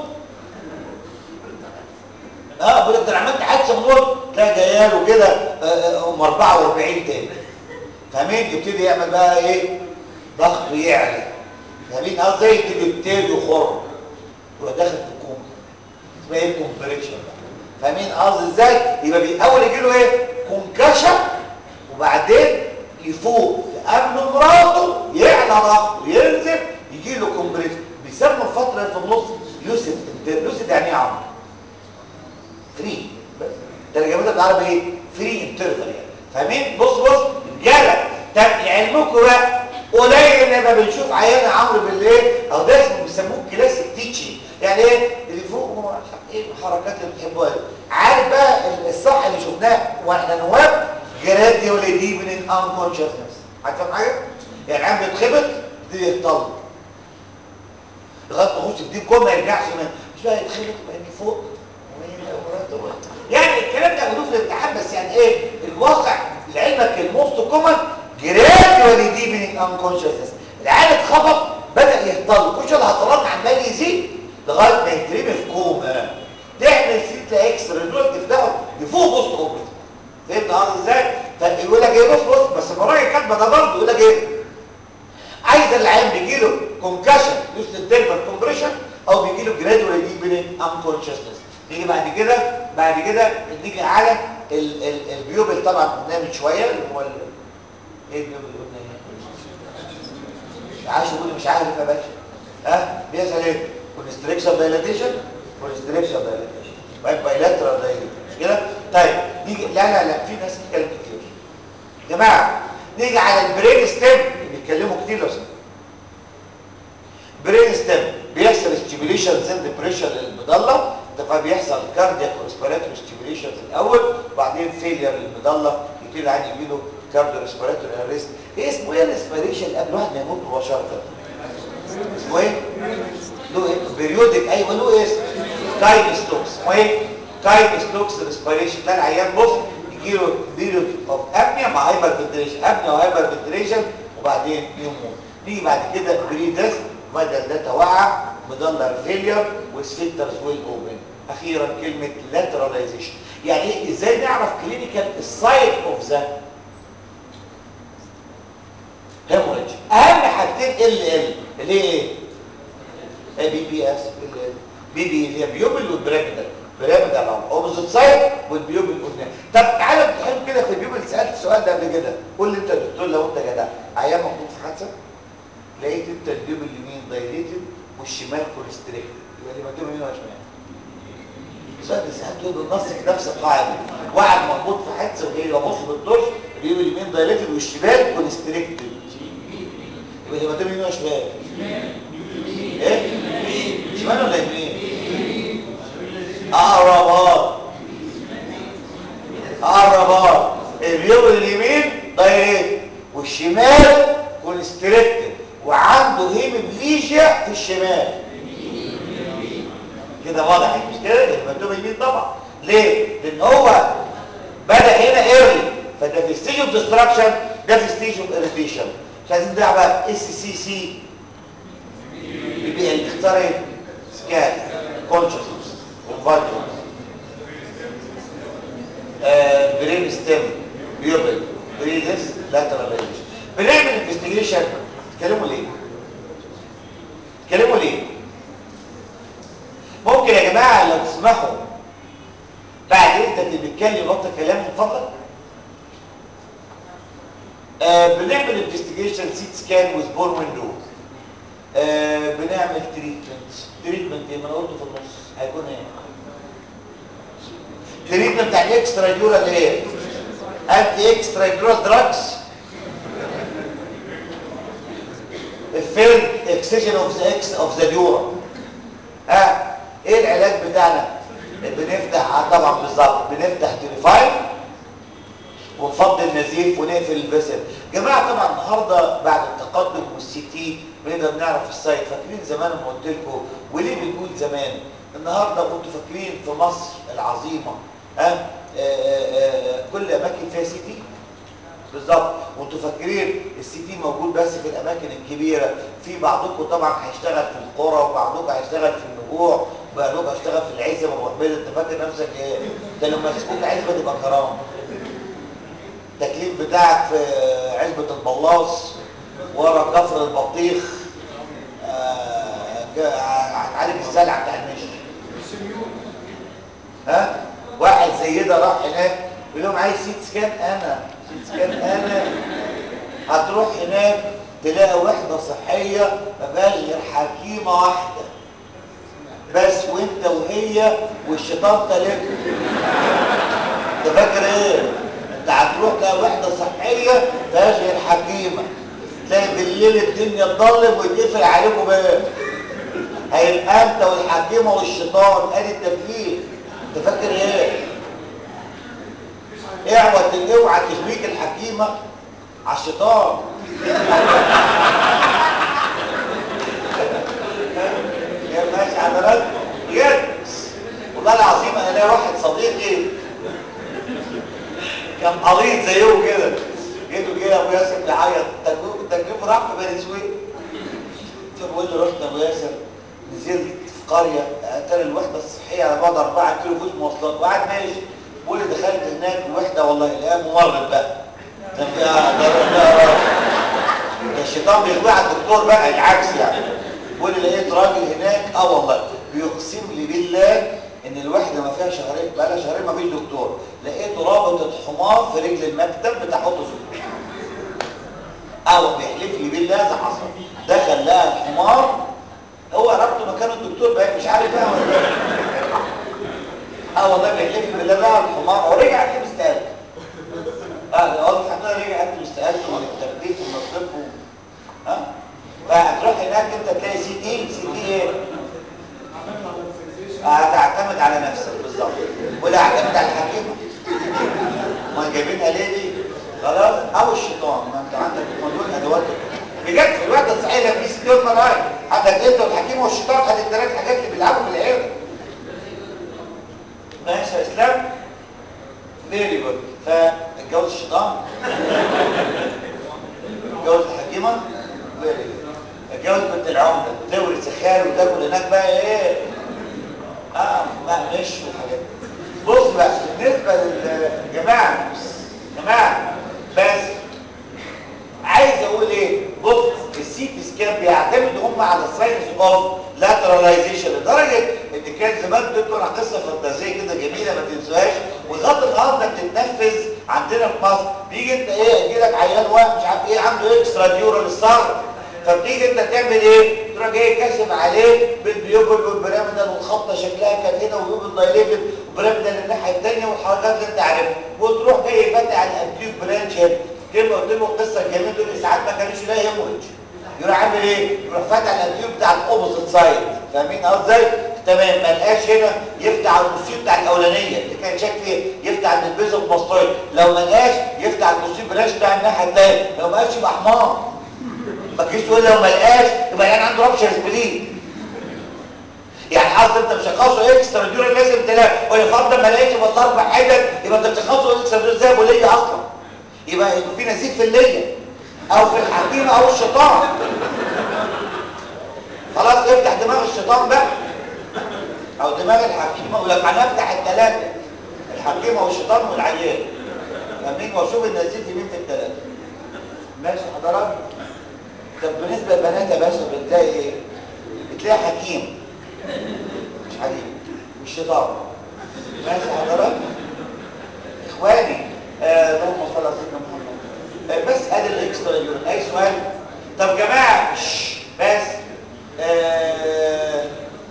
اه بقول لك ده انا عملت حادثه ومت تلاقي جايه له كده ام 44 تاني فاهمين يبتدي يعمل بقى ايه ضغطه يعلى فاهمين قصدي يبتدي يبتدي يخر يروح داخل في الكوما اسمها ايه كومبريشن فاهمين قصدي ازاي يبقى بيحاول يجي له ايه كونكشن وبعدين يفوق قبل مراته يعلى ضغطه ينزل يجي له كومبريشن بيسموا الفتره اللي في النص لوسيد لوسيد يعني ايه يا عمرو فري بس ترجمتها بالعربي ايه فري انترفال يعني فاهمين بص بص رجاله طب علمكم بقى قليل لما بنشوف عيان عمرو بالليل او ده اسمه بيسموه كلاسيك تيتشنج يعني ايه اللي فوق ايه الحركات اللي بتحبوها دي عارف بقى الصح اللي شفناه واحنا نواب جراديولي ديبنينج انكونشسنس هتفهم حاجه يعني عم بيتخبط دي يهطل لغايه ما يخش في دي كوم ما يرجعش منها مش بقى يتخبط وبعدين فوق يعني الكلام ده موجود في الامتحان بس يعني ايه الواقع لعلمك الموست كومن جراديولي ديبنينج انكونشسنس العيال اتخبط بدا يهطل كل الهطلات عمال يزيد لغايه ما يترمي في كوما تعمل سيت اكس ريدول تفتحه يفوق بوست اوبريت فهمت قصدي ازاي فيقول لك ايه بص بص بس المرايه كاتبه ده برضه يقول لك ايه عايز العيان بيجي له كونكشن يوصل الديرمال كومبريشن او بيجي له جرادوال ديبنينج انكونشسنس نيجي بعد كده بعد كده نيجي على ال ال البيوبل طبعا قلناه من شويه اللي هو ال ايه البيوبل اللي قلنا ايه عايش يقول مش عارف يا باشا ها بيحصل ايه كونستريكشن دايلاتيشن كونستريكشن دايلاتيشن باي بايلاترال دايلاتيشن مش كده طيب نيجي لا لا لا في ناس بتتكلم كتير يا جماعه نيجي على البرين ستيم بيتكلموا كتير لو سمحت برين ستيم بيحصل ستيميوليشن زند بريشر للمضله فبيحصل كاردياك ريسبيراتوري ستيميوليشن في الاول وبعدين فيلير للمضله يبتدي العيان يجي له كارديو ريسبيراتوري اريست ايه اسمه ايه الريسبيريشن قبل واحد ما يموت مباشره اسمه ايه له ايه بيريودك ايوه له اسم كاين ستوكس اسمه ايه كاين ستوكس ريسبيريشن ده العيان بص يجي له بيريود اوف ابنيا مع هايبر فنتريشن ابنيا وهايبر فنتريشن وبعدين يموت نيجي بعد كده بريدس بدل ده توقع مدلر فيلير وسفنترز ويل اوبن اخيرا كلمه لاتراليزيشن يعني ايه ازاي نعرف كلينيكال السايت اوف ذا هيموريدج اهم حاجتين ال ال اللي هي ايه بي بي اس بي بي اللي هي بيوبل والبراميدال براميدال على الاوبوزيت سايد والبيوبل قلنا طب تعالى امتحان كده في البيوبل سالت السؤال ده قبل كده قول لي انت يا دكتور لو انت جدع عيان محطوط في حادثه لقيت انت البيوبل اليمين دايليتد والشمال كونستريكتد يبقى اللي مكتوب يمين وشمال السؤال ده سالته بالنص في نفس القاعده واحد مربوط في حادثه وجاي يبص بالدش البيوبل اليمين دايليتد والشمال كونستريكتد يبقى اللي مكتوب يمين وشمال ايه شمال ولا يمين اقربات اقربات اليوم اليمين دايركت والشمال كونستريكتد وعنده هيمبليجيا في الشمال كده واضح مش كده يبقى مكتوب يمين طبعا ليه لان هو بدا هنا ايرلي فده في ستيج اوف ديستراكشن ده في ستيج اوف اريتيشن مش عايزين ده بقى اس سي سي يبقى اللي اختار ايه سكان كونشسنس والفايتالز برين ستيم بيوبل بريدس لاترال بنعمل انفستيجيشن تكلموا ليه تكلموا ليه ممكن يا جماعه لو تسمحوا بعد انت اللي بتتكلم بطل كلام من فضلك آه بنعمل انفستيجيشن سيت سكان وذ بور ويندو آه بنعمل تريتمنت تريتمنت ايه ما انا قلته في النص هيكون ايه تريتمنت بتاع الاكسترا ديورال ايه انتي اكسترا ديورال دراجز الفيلد اكسجن اوف ذا اكس اوف ذا ديورا ها ايه العلاج بتاعنا بنفتح طبعا بالظبط بنفتح تليفاين ونفضي النزيف ونقفل الفيسل جماعه طبعا النهارده بعد التقدم والسي تي بنقدر نعرف السايت فاكرين زمان ما قلت لكم وليه بنقول زمان النهارده كنتوا فاكرين في مصر العظيمه ها كل اماكن فيها سي تي بالظبط وانتوا فاكرين السي تي موجود بس في الاماكن الكبيره في بعضكم طبعا هيشتغل في القرى وبعضكم هيشتغل في النجوع وبعضكم هيشتغل في العزبه ومحمد انت فاكر نفسك ايه ده لما تسكوك عزبه تبقى كرام التكليف بتاعك في عزبه البلاص ورا كفر البطيخ هتعالج السلع بتاع المشي سيده راح هناك يقول لهم عايز سيت سكان انا سيت سكان انا هتروح هناك تلاقي وحده صحيه ما فيهاش غير حكيمه واحده بس وانت وهي والشيطان تلاتة انت فاكر ايه انت هتروح تلاقي وحده صحيه ما فيهاش غير حكيمه تلاقي بالليل الدنيا تضلم ويتقفل عليكم باب هيبقى انت والحكيمه والشيطان ادي التكليف انت فاكر ايه اوعى اوعى تهميك الحكيمه على الشيطان يا ماشي حضرتك بجد والله العظيم انا ليا واحد صديقي كان قريض زيه كده جيته جه ابو ياسر بيعيط التكليف راح في بني سويف فبقول له رحت ابو ياسر نزلت في قريه اتاري الوحده الصحيه على بعد 4 كيلو فوز مواصلات وقعد ماشي بقول لي دخلت هناك وحده والله الاقيها ممرض بقى ده ده ده الشيطان بيخوي على الدكتور بقى العكس يعني بقول لي لقيت راجل هناك اه والله بيقسم لي بالله ان الوحده ما فيها شهرين بقى لها شهرين ما فيش دكتور لقيته رابط الحمار في رجل المكتب بتاع حط زوج اه بيحلف لي بالله ده حصل دخل لقى الحمار هو ربطه مكانه الدكتور بقى مش عارف بقى ولا ايه اه والله بيحلف لي بالله لقى الحمار هو رجع قال لي مستقل اه قلت الحمد لله رجع قال لي مستقل ومن التربيه ومن الطب ها فهتروح هناك انت تلاقي سي تي سي تي ايه هتعتمد على نفسك بالظبط ولا اعتمد على الحكيمه ما جايبينها ليه دي خلاص او الشيطان ما انت عندك موضوع ادوات بجد في الوقت الصحيح لما في ستيل مراي عندك انت والحكيمه والشيطان ادي الثلاث حاجات اللي بيلعبوا في العياده ماشي يا اسلام فيري جود فاتجوز الشيطان اتجوز الحكيمه فيري جود اتجوز بنت العمده تورث خال وتاكل هناك بقى ايه اه ما مش والحاجات بص بقى بالنسبه للجماعه جماعه بس عايز اقول ايه بص السي تي سكان بيعتمدوا هم على الساينس اوف لاتراليزيشن لدرجه ان كان زمان بتقرا قصه فانتازيه كده جميله ما تنسوهاش ولغايه النهارده بتتنفذ عندنا في مصر بيجي انت ايه يجي لك عيان واحد مش عارف ايه عنده اكسترا ديورال الصرع فبتيجي انت تعمل ايه تروح جاي كاشف عليه بالبيوبل والبيراميدال والخبطه شكلها كانت هنا ويوبل دايليتد وبيراميدال الناحيه الثانيه والحركات اللي انت عارفها وتروح جاي فاتح على الانتيوب برانش هنا كلمه قلت له القصه الجميله دول ساعات ما كانوش يلاقي هيموريدج يروح عامل ايه يروح فاتح الانتيوب بتاع الاوبوزيت سايد فاهمين قصدي تمام ما لقاش هنا يفتح على النصيب بتاع الاولانيه اللي كان شاك فيه يفتح عند البيزو ماستويد لو ما لقاش يفتح على النصيب برانش بتاع الناحيه الثانيه لو ما لقاش يبقى حمار ما تجيش تقول لو ما لقاش يبقى يعني عنده رابشر سبلين يعني قصد انت مشخصه اكسترا ديورال لازم تلاقي ويفضل ما لقيتش يبقى اربع حتت يبقى انت مشخصه اكسترا ديورال زي ابو ليه اصلا يبقى يبقى في نزيف في الليه او في الحكيمه او الشيطان خلاص افتح دماغ الشيطان بقى او دماغ الحكيمه ولك انا افتح الثلاثه الحكيمه والشيطان والعيان فاهمين واشوف النزيف مين في الثلاثه ماشي حضرتك طب بالنسبه للبنات يا باشا بتلاقي ايه بتلاقي حكيم مش حكيم والشيطان ماشي حضرتك اخواني اللهم صل على سيدنا محمد آه بس ادي الاكسترا يورين اي سؤال طب جماعه بس آه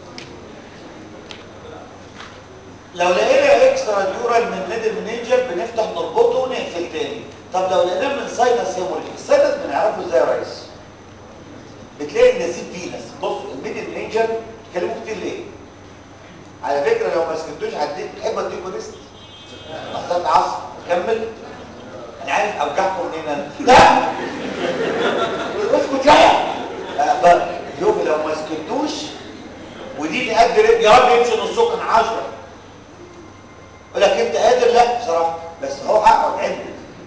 لو لقينا اكسترا ديورال من ميدل منينجر بنفتح نربطه ونقفل تاني طب لو لقيناه من ساينس هيموريج الساينس بنعرفه ازاي يا ريس بتلاقي النزيف فينس بص الميدل منينجر بتكلموا كتير ليه على فكره لو ما سكتوش هديك تحب اديكوا ليست لحظات عصر كمل انا عارف اوجعكم منين انا لا اسكت لا يوم لو ما سكتوش ودي تقدر يا رب يمشي نصكم كان 10 يقول لك انت قادر لا بصراحه بس هو حقه عندك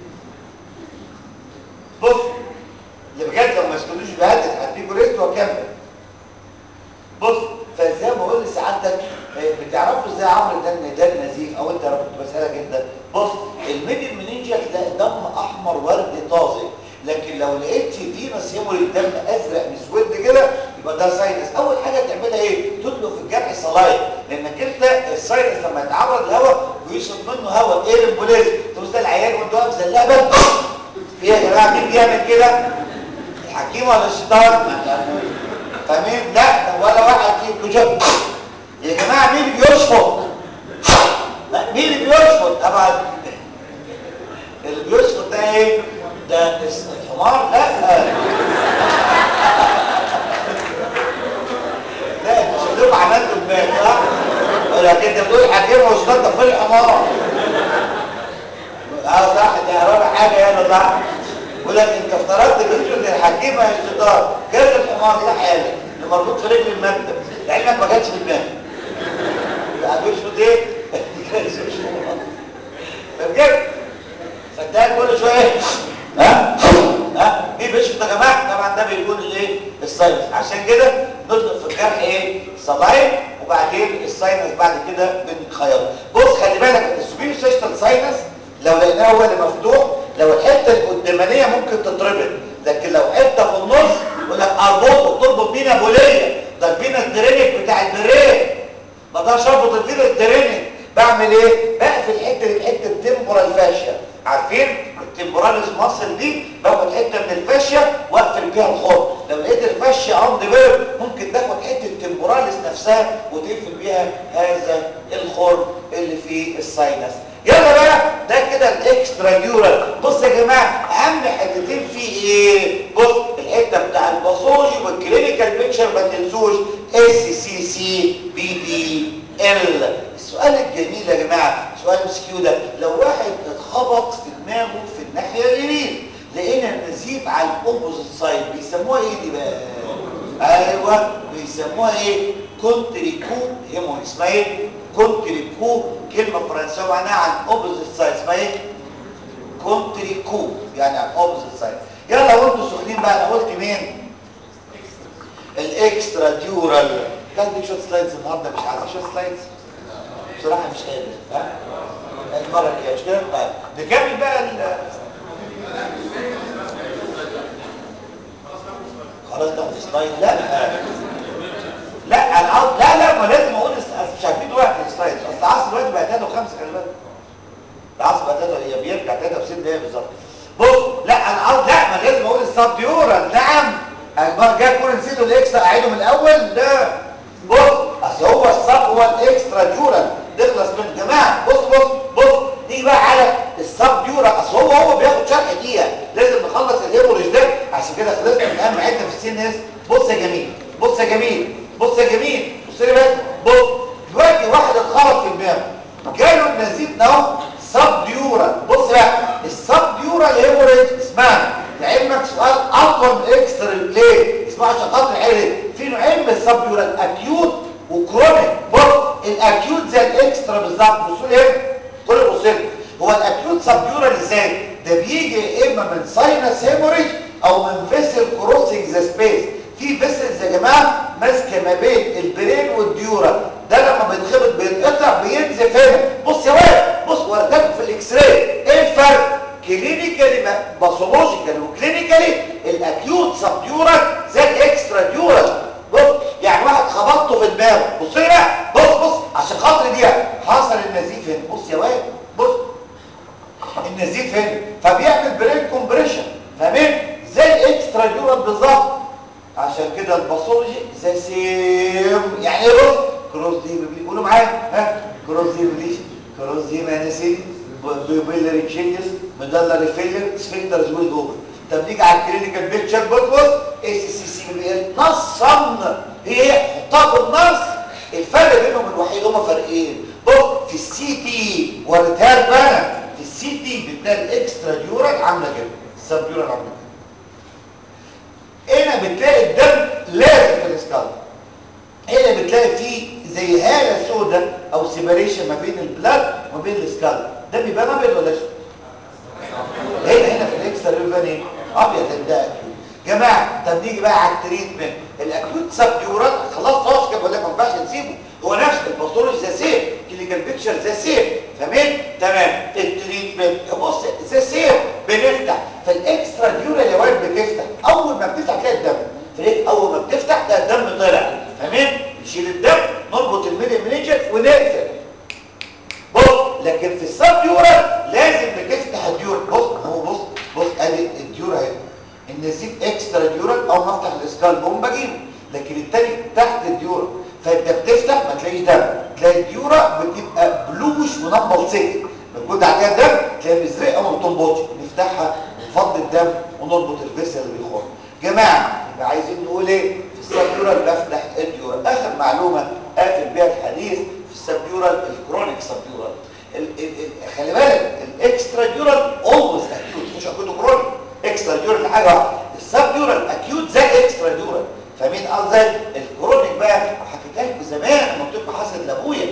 بص اللي بجد لو ما سكتوش بهدد هديكوا ريست واكمل بص فزي ما بقول لسعادتك بتعرفوا ازاي عمرو ده ان ده النزيف او انت كنت بسالك انت بص الميدل منينجا تلاقي دم احمر وردي طازج لكن لو لقيت فينس هيموري دم ازرق مسود كده يبقى ده ساينس اول حاجه تعملها ايه تدلق في الجرح صلايد لانك انت الساينس لما يتعرض لهواء ويشرب منه هواء ايه الامبوليزم تبص ده العيان وانت واقف زي اللبن في يا جماعه مين بيعمل كده الحكيم ولا الشيطان فاهمين لا ده ولا واحد فيكم جاب يا جماعه مين اللي بيشفط لا مين اللي بيشفط طبعا اللي بيشفط ده ايه ده الحمار لا لا مش هتبقى عملته البال صح لكن انت بتقول حكيم وشطه في الحمار اه صح ده رابع حاجه هنا صح بيقول لك انت افترضت فكره الحكيم يا الشيطان كيف الحمار ده حاله اللي مربوط في رجل المكتب لعلمك ما جاتش في دماغي لا بيشفط ايه؟ بجد صدقني كل شويه ها ها مين بيشفط يا جماعه طبعا ده بيكون الايه الساينس عشان كده ندخل في الجرح ايه صلاين وبعدين الساينس بعد كده بنخيطه بص خلي بالك السوبيريور سيستم ساينس لو لقيناه هو اللي مفتوح لو الحته القدامانيه ممكن تتربط لكن لو حته في النص يقول لك اربطه تربط بينا بوليه ده الفينا الدرينك بتاع البرين ما اقدرش اربط الفينا الدرينك بعمل ايه بقفل الحته دي بحته تمبورال فاشيا عارفين التمبوراليس ماسل دي باخد حته من الفاشيا واقفل بيها الخط لو لقيت الفاشيا عند بيرد ممكن تاخد حته التمبوراليس نفسها وتقفل بيها هذا الخرم اللي فيه الساينس يلا بقى ده كده الاكسترا ديورال بص يا جماعه اهم حتتين فيه ايه بص الحته بتاع الباثولوجي والكلينيكال بيكتشر ما تنسوش اس سي سي بي دي ال السؤال الجميل يا جماعه سؤال مسكيو ده لو واحد اتخبط في دماغه في الناحيه اليمين لقينا النزيف على الاوبوزيت سايد بيسموها ايه دي بقى ايوه بيسموها ايه كونتريكو هيمو اسمها ايه كونتريكو كلمه فرنسيه معناها عن اوبوزيت سايد اسمها ايه كونتريكو يعني عن اوبوزيت سايد يلا وانتوا سخنين بقى انا قلت مين الاكسترا ديورال كان دي شوت سلايدز النهارده مش عايزين شوت سلايدز بصراحه مش قادر ها المره الجايه مش كده طيب نكمل بقى ال خلاص ده سلايد لا لا انا عاوز لا لا ما لازم اقول مش عارفين دلوقتي السلايد اصل عصر دلوقتي بقى 3 و5 خلي بالك العصر بقى 3 هي بيرجع 63 دقيقه بالظبط بص لا انا عاوز لا ما لازم اقول السب ديورال نعم المره الجايه كون نسيتوا الاكسترا اعيده من الاول لا بص اصل هو السب هو الاكسترا ديورال نخلص من جماعه بص بص بص نيجي بقى على السب ديورال اصل هو هو بياخد شرح دقيقه لازم نخلص الهيموريج ده عشان كده خلصنا من اهم حته في السي ان اس بص يا جميل بص يا جميل بص يا جميل بص لي بس بص دلوقتي واحد اتخبط في دماغه جاله النزيف اهو سب ديورال بص بقى السب ديورال هيموريج اسمها لعلمك سؤال اطول من اكسترا ليه اسمها عشان خاطر العلم في نوعين من السب ديورال اكيوت وكرونيك بص الاكيوت زي الاكسترا بالظبط بصوا لي هنا كل بص لي هو الاكيوت سب ديورال ازاي ده بيجي اما من ساينس هيموريج او من فيسل كروسنج ذا سبيس في فيسلز يا جماعه ماسكه ما بين البرين والديورا ده لما بيتخبط بيتقطع بينزف هنا بص يا واد بص وردك في الاكس راي ايه الفرق كلينيكالي باثولوجيكالي وكلينيكالي الاكيوت سب ديورال زي الاكسترا ديورال بص يعني واحد خبطته في دماغه بص لي بقى بص بص عشان خاطر دي حصل النزيف هنا بص يا واد بص النزيف هنا فبيعمل برين كومبريشن فاهمين زي الاكسترا ديورال بالظبط عشان كده الباثولوجي زي سيم يعني ايه بص كروس دي بيقولوا معايا ها كروس دي بليش كروس دي مانسي بيبيلري تشينجز مدلري فيلر سفنكترز ويل اوبن طب نيجي على الكلينيكال بيكتشر بص بص اس سي سي بي ال نصا هي حطها بالنص الفرق بينهم الوحيد هما فرقين بص في السي تي والريتير بقى في السي تي بتلاقي الاكسترا ديورال عامله كده السب ديورال عامله كده هنا بتلاقي الدم لازم في الاسكال هنا بتلاقي فيه زي هاله سوداء او سيبريشن ما بين البلاد وما بين الاسكال ده بيبان ابيض ولا اسود هنا هنا في الاكسترا بيبان ايه ابيض ده اكيوت جماعه طب نيجي بقى على التريتمنت الاكيوت سب ديورال خلاص خلاص كده بقول لك ما ينفعش نسيبه هو نفس الباثولوجي ذا سيم كلينيكال بيكتشر ذا سيم تمام تمام التريتمنت بص ذا سيم بنفتح فالاكسترا ديورال يا واد بتفتح اول ما بتفتح تلاقي الدم فريق اول ما بتفتح ده الدم طلع تمام نشيل الدم نربط الميديا منيجر ونقفل بص لكن الديورا بتبقى بلوش ونمبل سيك بنكون عليها دم تلاقيها مزرقه وما بتنبطش نفتحها ونفضي الدم ونربط الفيسل اللي بيخرج جماعه يبقى عايزين نقول ايه في السبيورال بفتح الديورا اخر معلومه قافل بيها الحديث في السبيورال الكرونيك سبيورال خلي بالك الاكسترا ديورال اولويز اكيوت مش اكيوت كرونيك اكسترا ديورال حاجه واحده السبيورال اكيوت زي اكسترا ديورال فاهمين قصدي الكرونيك بقى حكيتها لكم زمان لما بتبقى حصلت لابويا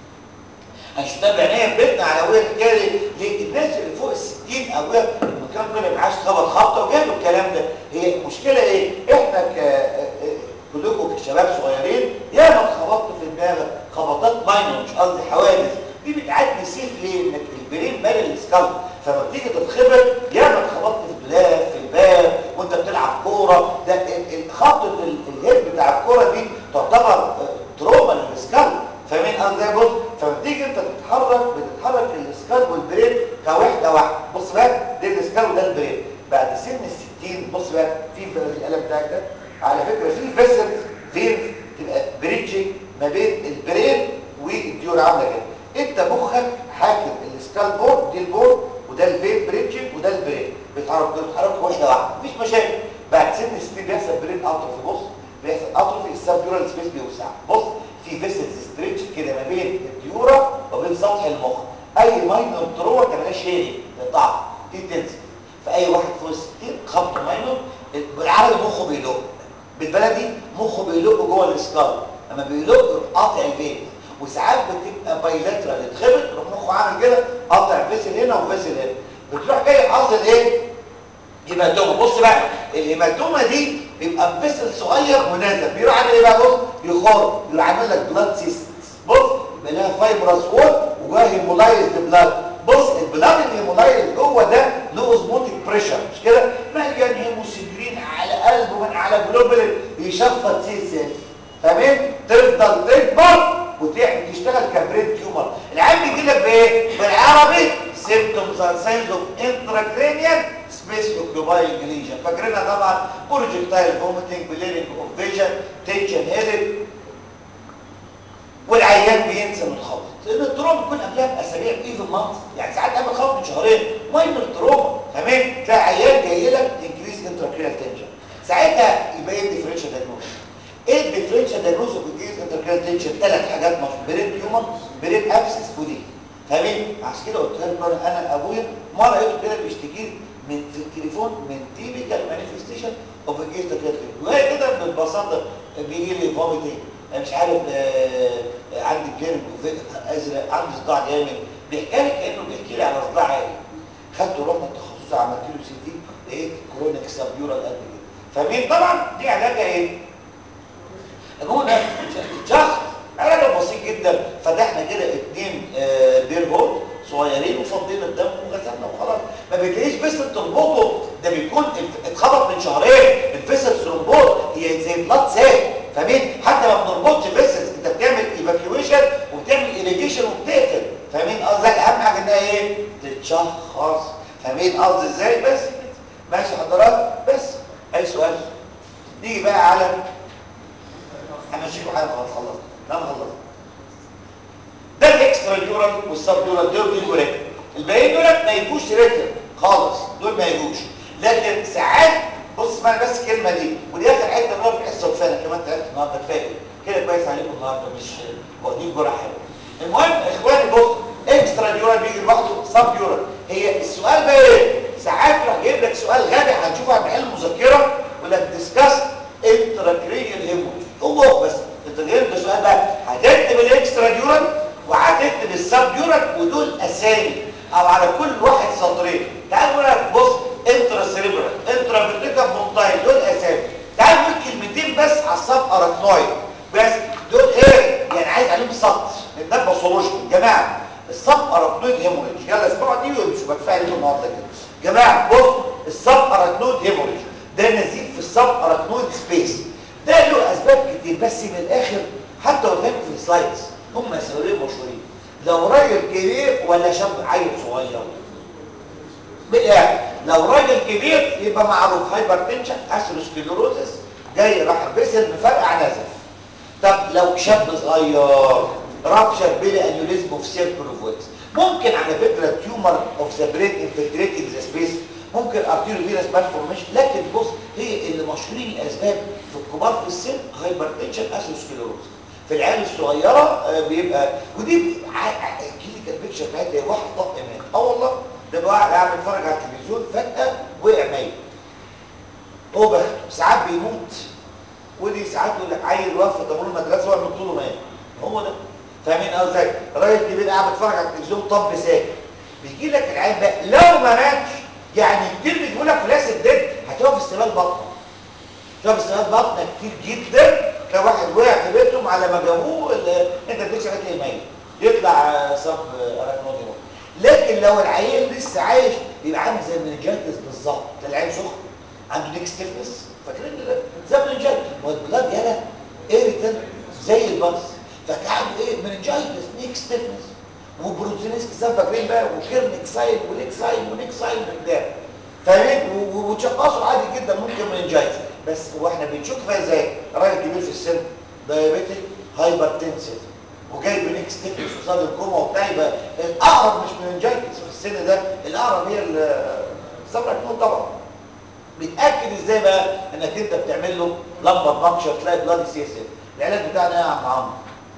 هنشوفها بعينيا في بيتنا على ابويا الحكايه دي ليه الناس اللي فوق ال 60 ابويا لما كان طلع معاه خبط خبطه وجاله الكلام ده هي المشكله ايه احنا ك كلكم كشباب صغيرين يا ما اتخبطت في دماغك خبطات ماينور مش قصدي حوادث دي بتعدي سيف ليه انك البرين مال السكالب فلما بتيجي تتخبط يا ما اتخبطت في الدولاب في الباب وانت بتلعب كوره ده خبطه الهيد بتاع الكوره دي تعتبر تروما للسكالب فاهمين قصدي يا بص فلما تيجي انت تتحرك بتتحرك السكالب والبرين كوحده واحده بص بقى ده السكالب وده البرين بعد سن ال 60 بص بقى في القلم بتاعك ده على فكره في فيسل فين تبقى بريدجنج ما بين البرين والديور عامله كده انت مخك حاكم السكال بورد دي البورد وده الفين بريدجنج وده البرين بيتحرك بيتحركوا واحده واحده مفيش مشاكل بعد سن ال 60 بيحصل برين اتروفي بص بيحصل اتروفي السبيورال سبيس بيوسع بص في فيسلز ستريتش كده ما بين الديورا وبين سطح المخ اي ماينور تروما ما تعملهاش هيري ضعف دي تنزل فاي واحد فوق ال 60 خبطه ماينور بالعربي مخه بيدق بالبلدي مخه بيلق جوه الاسكال لما بيلق قاطع الفين وساعات بتبقى بايلاترال اتخبط يروح مخه عامل كده قاطع فيسل هنا وفيسل هنا بتروح جاي حاصل ايه هيماتوما بص بقى الهيماتوما دي بيبقى فيسل صغير ونازل بيروح عامل ايه بقى بص يخر يروح عامل لك بلاد سيست بص يبقى لها فايبرس وول وجواها هيمولايزد بلاد بص البلاد الهيمولايز جوه ده له اوزموتيك بريشر مش كده مليان هيموسيجرين على قلبه من على جلوبل يشفط سيل سيل فاهمين تفضل تكبر وتعمل تشتغل كبرين تيومر العيان بيجي لك بايه بالعربي symptoms and signs of intracranial space occupying lesion فاكرينها طبعا projectile vomiting blurring of vision tension headache والعيان بينسى من الخبط لان التروما بتكون قبلها باسابيع ايفن مانث يعني ساعات قبل الخبط من شهرين ماينر تروما تمام تلاقي عيان جاي لك انكريز انتراكريال تنشن ساعتها يبقى ايه الديفرنشال دايجنوز ايه الديفرنشال دايجنوز اوف انكريز انتراكريال تنشن ثلاث حاجات مشهوره برين تيومر برين ابسس ودي فاهمين عشان كده قلت لكم انا انا ابويا مره لقيته كده بيشتكي من في التليفون من تيبيكال مانيفستيشن اوف انكريز انتراكريال تنشن وهي كده ببساطه بيجي لي فوميتنج مش عارف آه عندي بليرنج ازرق عندي صداع جامد بيحكي لي كانه بيحكي لي على صداع عالي خدته رحنا التخصصي عملت له سي تي لقيت كرونيك سابيورال قد كده فاهمين طبعا دي علاجها ايه؟ المهم شخص علاجها بسيط جدا فتحنا كده اثنين آه بير هول صغيرين وفضينا الدم وغسلنا وخلاص ما بتلاقيش فيسل تربطه ده بيكون اتخبط من شهرين الفيسل تربط هي زي بلاد ساك فاهمين حتى ما بنربطش فيسلز انت بتعمل ايفاكيويشن وبتعمل ايريجيشن وبتقفل فاهمين قصدي اهم حاجه انها ايه تتشخص فاهمين قصدي ازاي بس ماشي حضرات بس اي سؤال نيجي بقى على همشيكم حاجه خلاص خلصت لا انا خلصت ده الاكسترا يورال والسب يورال دول بيجوا ريتم الباقيين دول ما يجوش ريتم خالص دول ما يجوش لكن ساعات بص اسمعني بس الكلمه دي ودي اخر حته بنقول في الحصه وفانا كمان تعبت النهارده كفايه كده كويس عليكم النهارده مش واخدين جرعه حلوه المهم اخواني بص اكسترا يورال بيجي لوحده سب يورال هي السؤال بقى ايه ساعات يروح جايب لك سؤال غبي هنشوفه على محل المذكره يقول لك ديسكاس انتراكرينيال هيموريج هو بس انت جايب ده سؤال بقى هتكتب الاكسترا يورال وهتكتب السب يورال ودول اسامي او على كل واحد سطرين تعال نقول لك بص انترا سيريبرال انترا فيتريكا فونتايل دول اسامي تعال نقول كلمتين بس على السب اركنويد بس دول ايه يعني عايز عليهم سطر ده باثولوجي جماعه السب اركنويد هيموريج يلا اسمعوا دي وامشوا بكفايه عليكم النهارده كده جماعه بص السب اركنويد هيموريج ده نزيف في السب اركنويد سبيس ده له اسباب كتير بس من الاخر حتى قدام في السلايدز هم سؤالين مشهورين لو راجل كبير ولا شاب عيل صغير بالاخر لو راجل كبير يبقى معروف هايبرتنشن اثيروسكليروزس جاي راح بسل مفرقع نزف طب لو شاب صغير رابشر بيلي انيوريزم اوف سيركل اوف ويكس ممكن على فكره تيومر اوف ذا برين انفلتريتنج ذا سبيس ممكن ارتيريو فيروس مالفورميشن لكن بص هي اللي مشهورين الاسباب في الكبار في السن هايبرتنشن اسوسكليروز في العيال الصغيره آه، بيبقى ودي كلينيكال بيكتشر بتاعتها واحد طق ايمان اه والله ده بقى واحد قاعد بيتفرج على التلفزيون فجاه وقع ميت هو بخت ساعات بيموت ودي ساعات يقول لك عيل وقف في طابور المدرسه وقع من طوله مات هو ده فاهمين قصدي راجل كبير قاعد بيتفرج على التلفزيون طب ساكت بيجي لك العيل بقى لو ما ماتش يعني كلمه بيقول لك فلاس الدد هتقف استقبال بطنه شوف استقبال بطنه كتير جدا لو واحد وقع في بيتهم على ما جابوه ال- انت بتكشف هتلاقيه ميت يطلع صب اراكنوديوم لكن لو العيل لسه عايش يبقى عامل زي المنجيتس بالظبط ده العيل سخن عنده نيك ستيفنس فاكرين ده زي المنجيتس ما هو البلاد يالا ايريتن زي الباص فكعنده ايه منجيتس نيك ستيفنس وبروتينيسك زي ما فاكرين بقى وكيرنيك سايد وليك سايد ونيك سايد قدام فاهمين و- و- وتشخصوا عادي جدا ممكن مننجايتس بس هو احنا بنشوف فيها ازاي راجل كبير في السن دايابيتيك هايبرتنسيف وجاي بنيك ستيفنس وصاد الكوما وبتاع يبقى الاقرب مش مننجايتس في السن ده الاقرب هي السبرا طبعا بيتاكد ازاي بقى انك انت بتعمل له لمبه بنكشر تلاقي بلاد سي اس العلاج بتاعنا ايه يا عم عمرو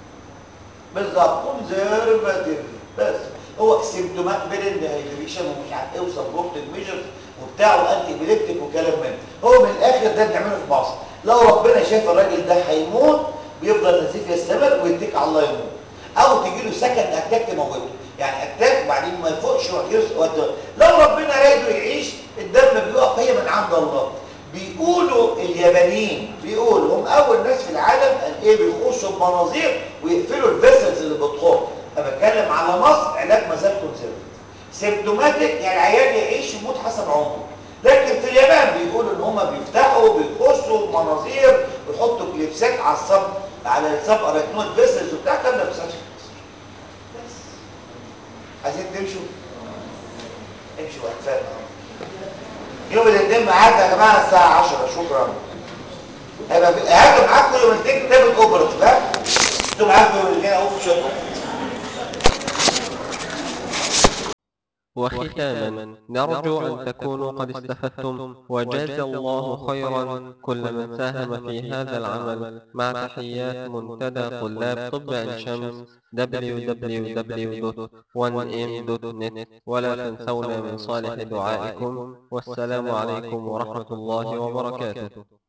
بالظبط كونزرفاتيف بس هو سيمتومات بيرن هايدريشن ومش عارف ايه وسبورتد ميجرز وبتاع وانتي ابيليبتيك وكلام من ده. هو من الاخر ده بنعمله في مصر لو ربنا شايف الراجل ده هيموت بيفضل نزيف يستمر ويتك على الله يموت او تجي له سكند اتاك تموته يعني اتاك وبعدين ما يفوقش يروح يرزق لو ربنا رايده يعيش الدم بيقف هي من عند الله بيقولوا اليابانيين بيقولوا هم اول ناس في العالم قال ايه بيخشوا بمناظير ويقفلوا الفيسلز اللي بتخر انا بتكلم على مصر علاج مزاج كونسيرفت سيمتوماتيك يعني العيان يعيش يموت حسب عمره لكن في اليابان بيقولوا ان هم بيفتحوا بيخشوا بمناظير ويحطوا كليبسات على الصب على الصب اراكنود فيسلز وبتاع كام ده بس بس عايزين تمشوا امشوا بقى كفايه يوم الاثنين معاك يا جماعه الساعه 10 شكرا هيبقى في هاتوا معاكم يوم الاثنين كتاب الاوبرت ها انتوا معاكم يوم الاثنين اوبشن وختاما نرجو أن تكونوا قد استفدتم وجاز الله خيرا كل من ساهم في هذا العمل مع تحيات منتدى طلاب طب عين شمس www.1m.net ولا تنسونا من صالح دعائكم والسلام عليكم ورحمة الله وبركاته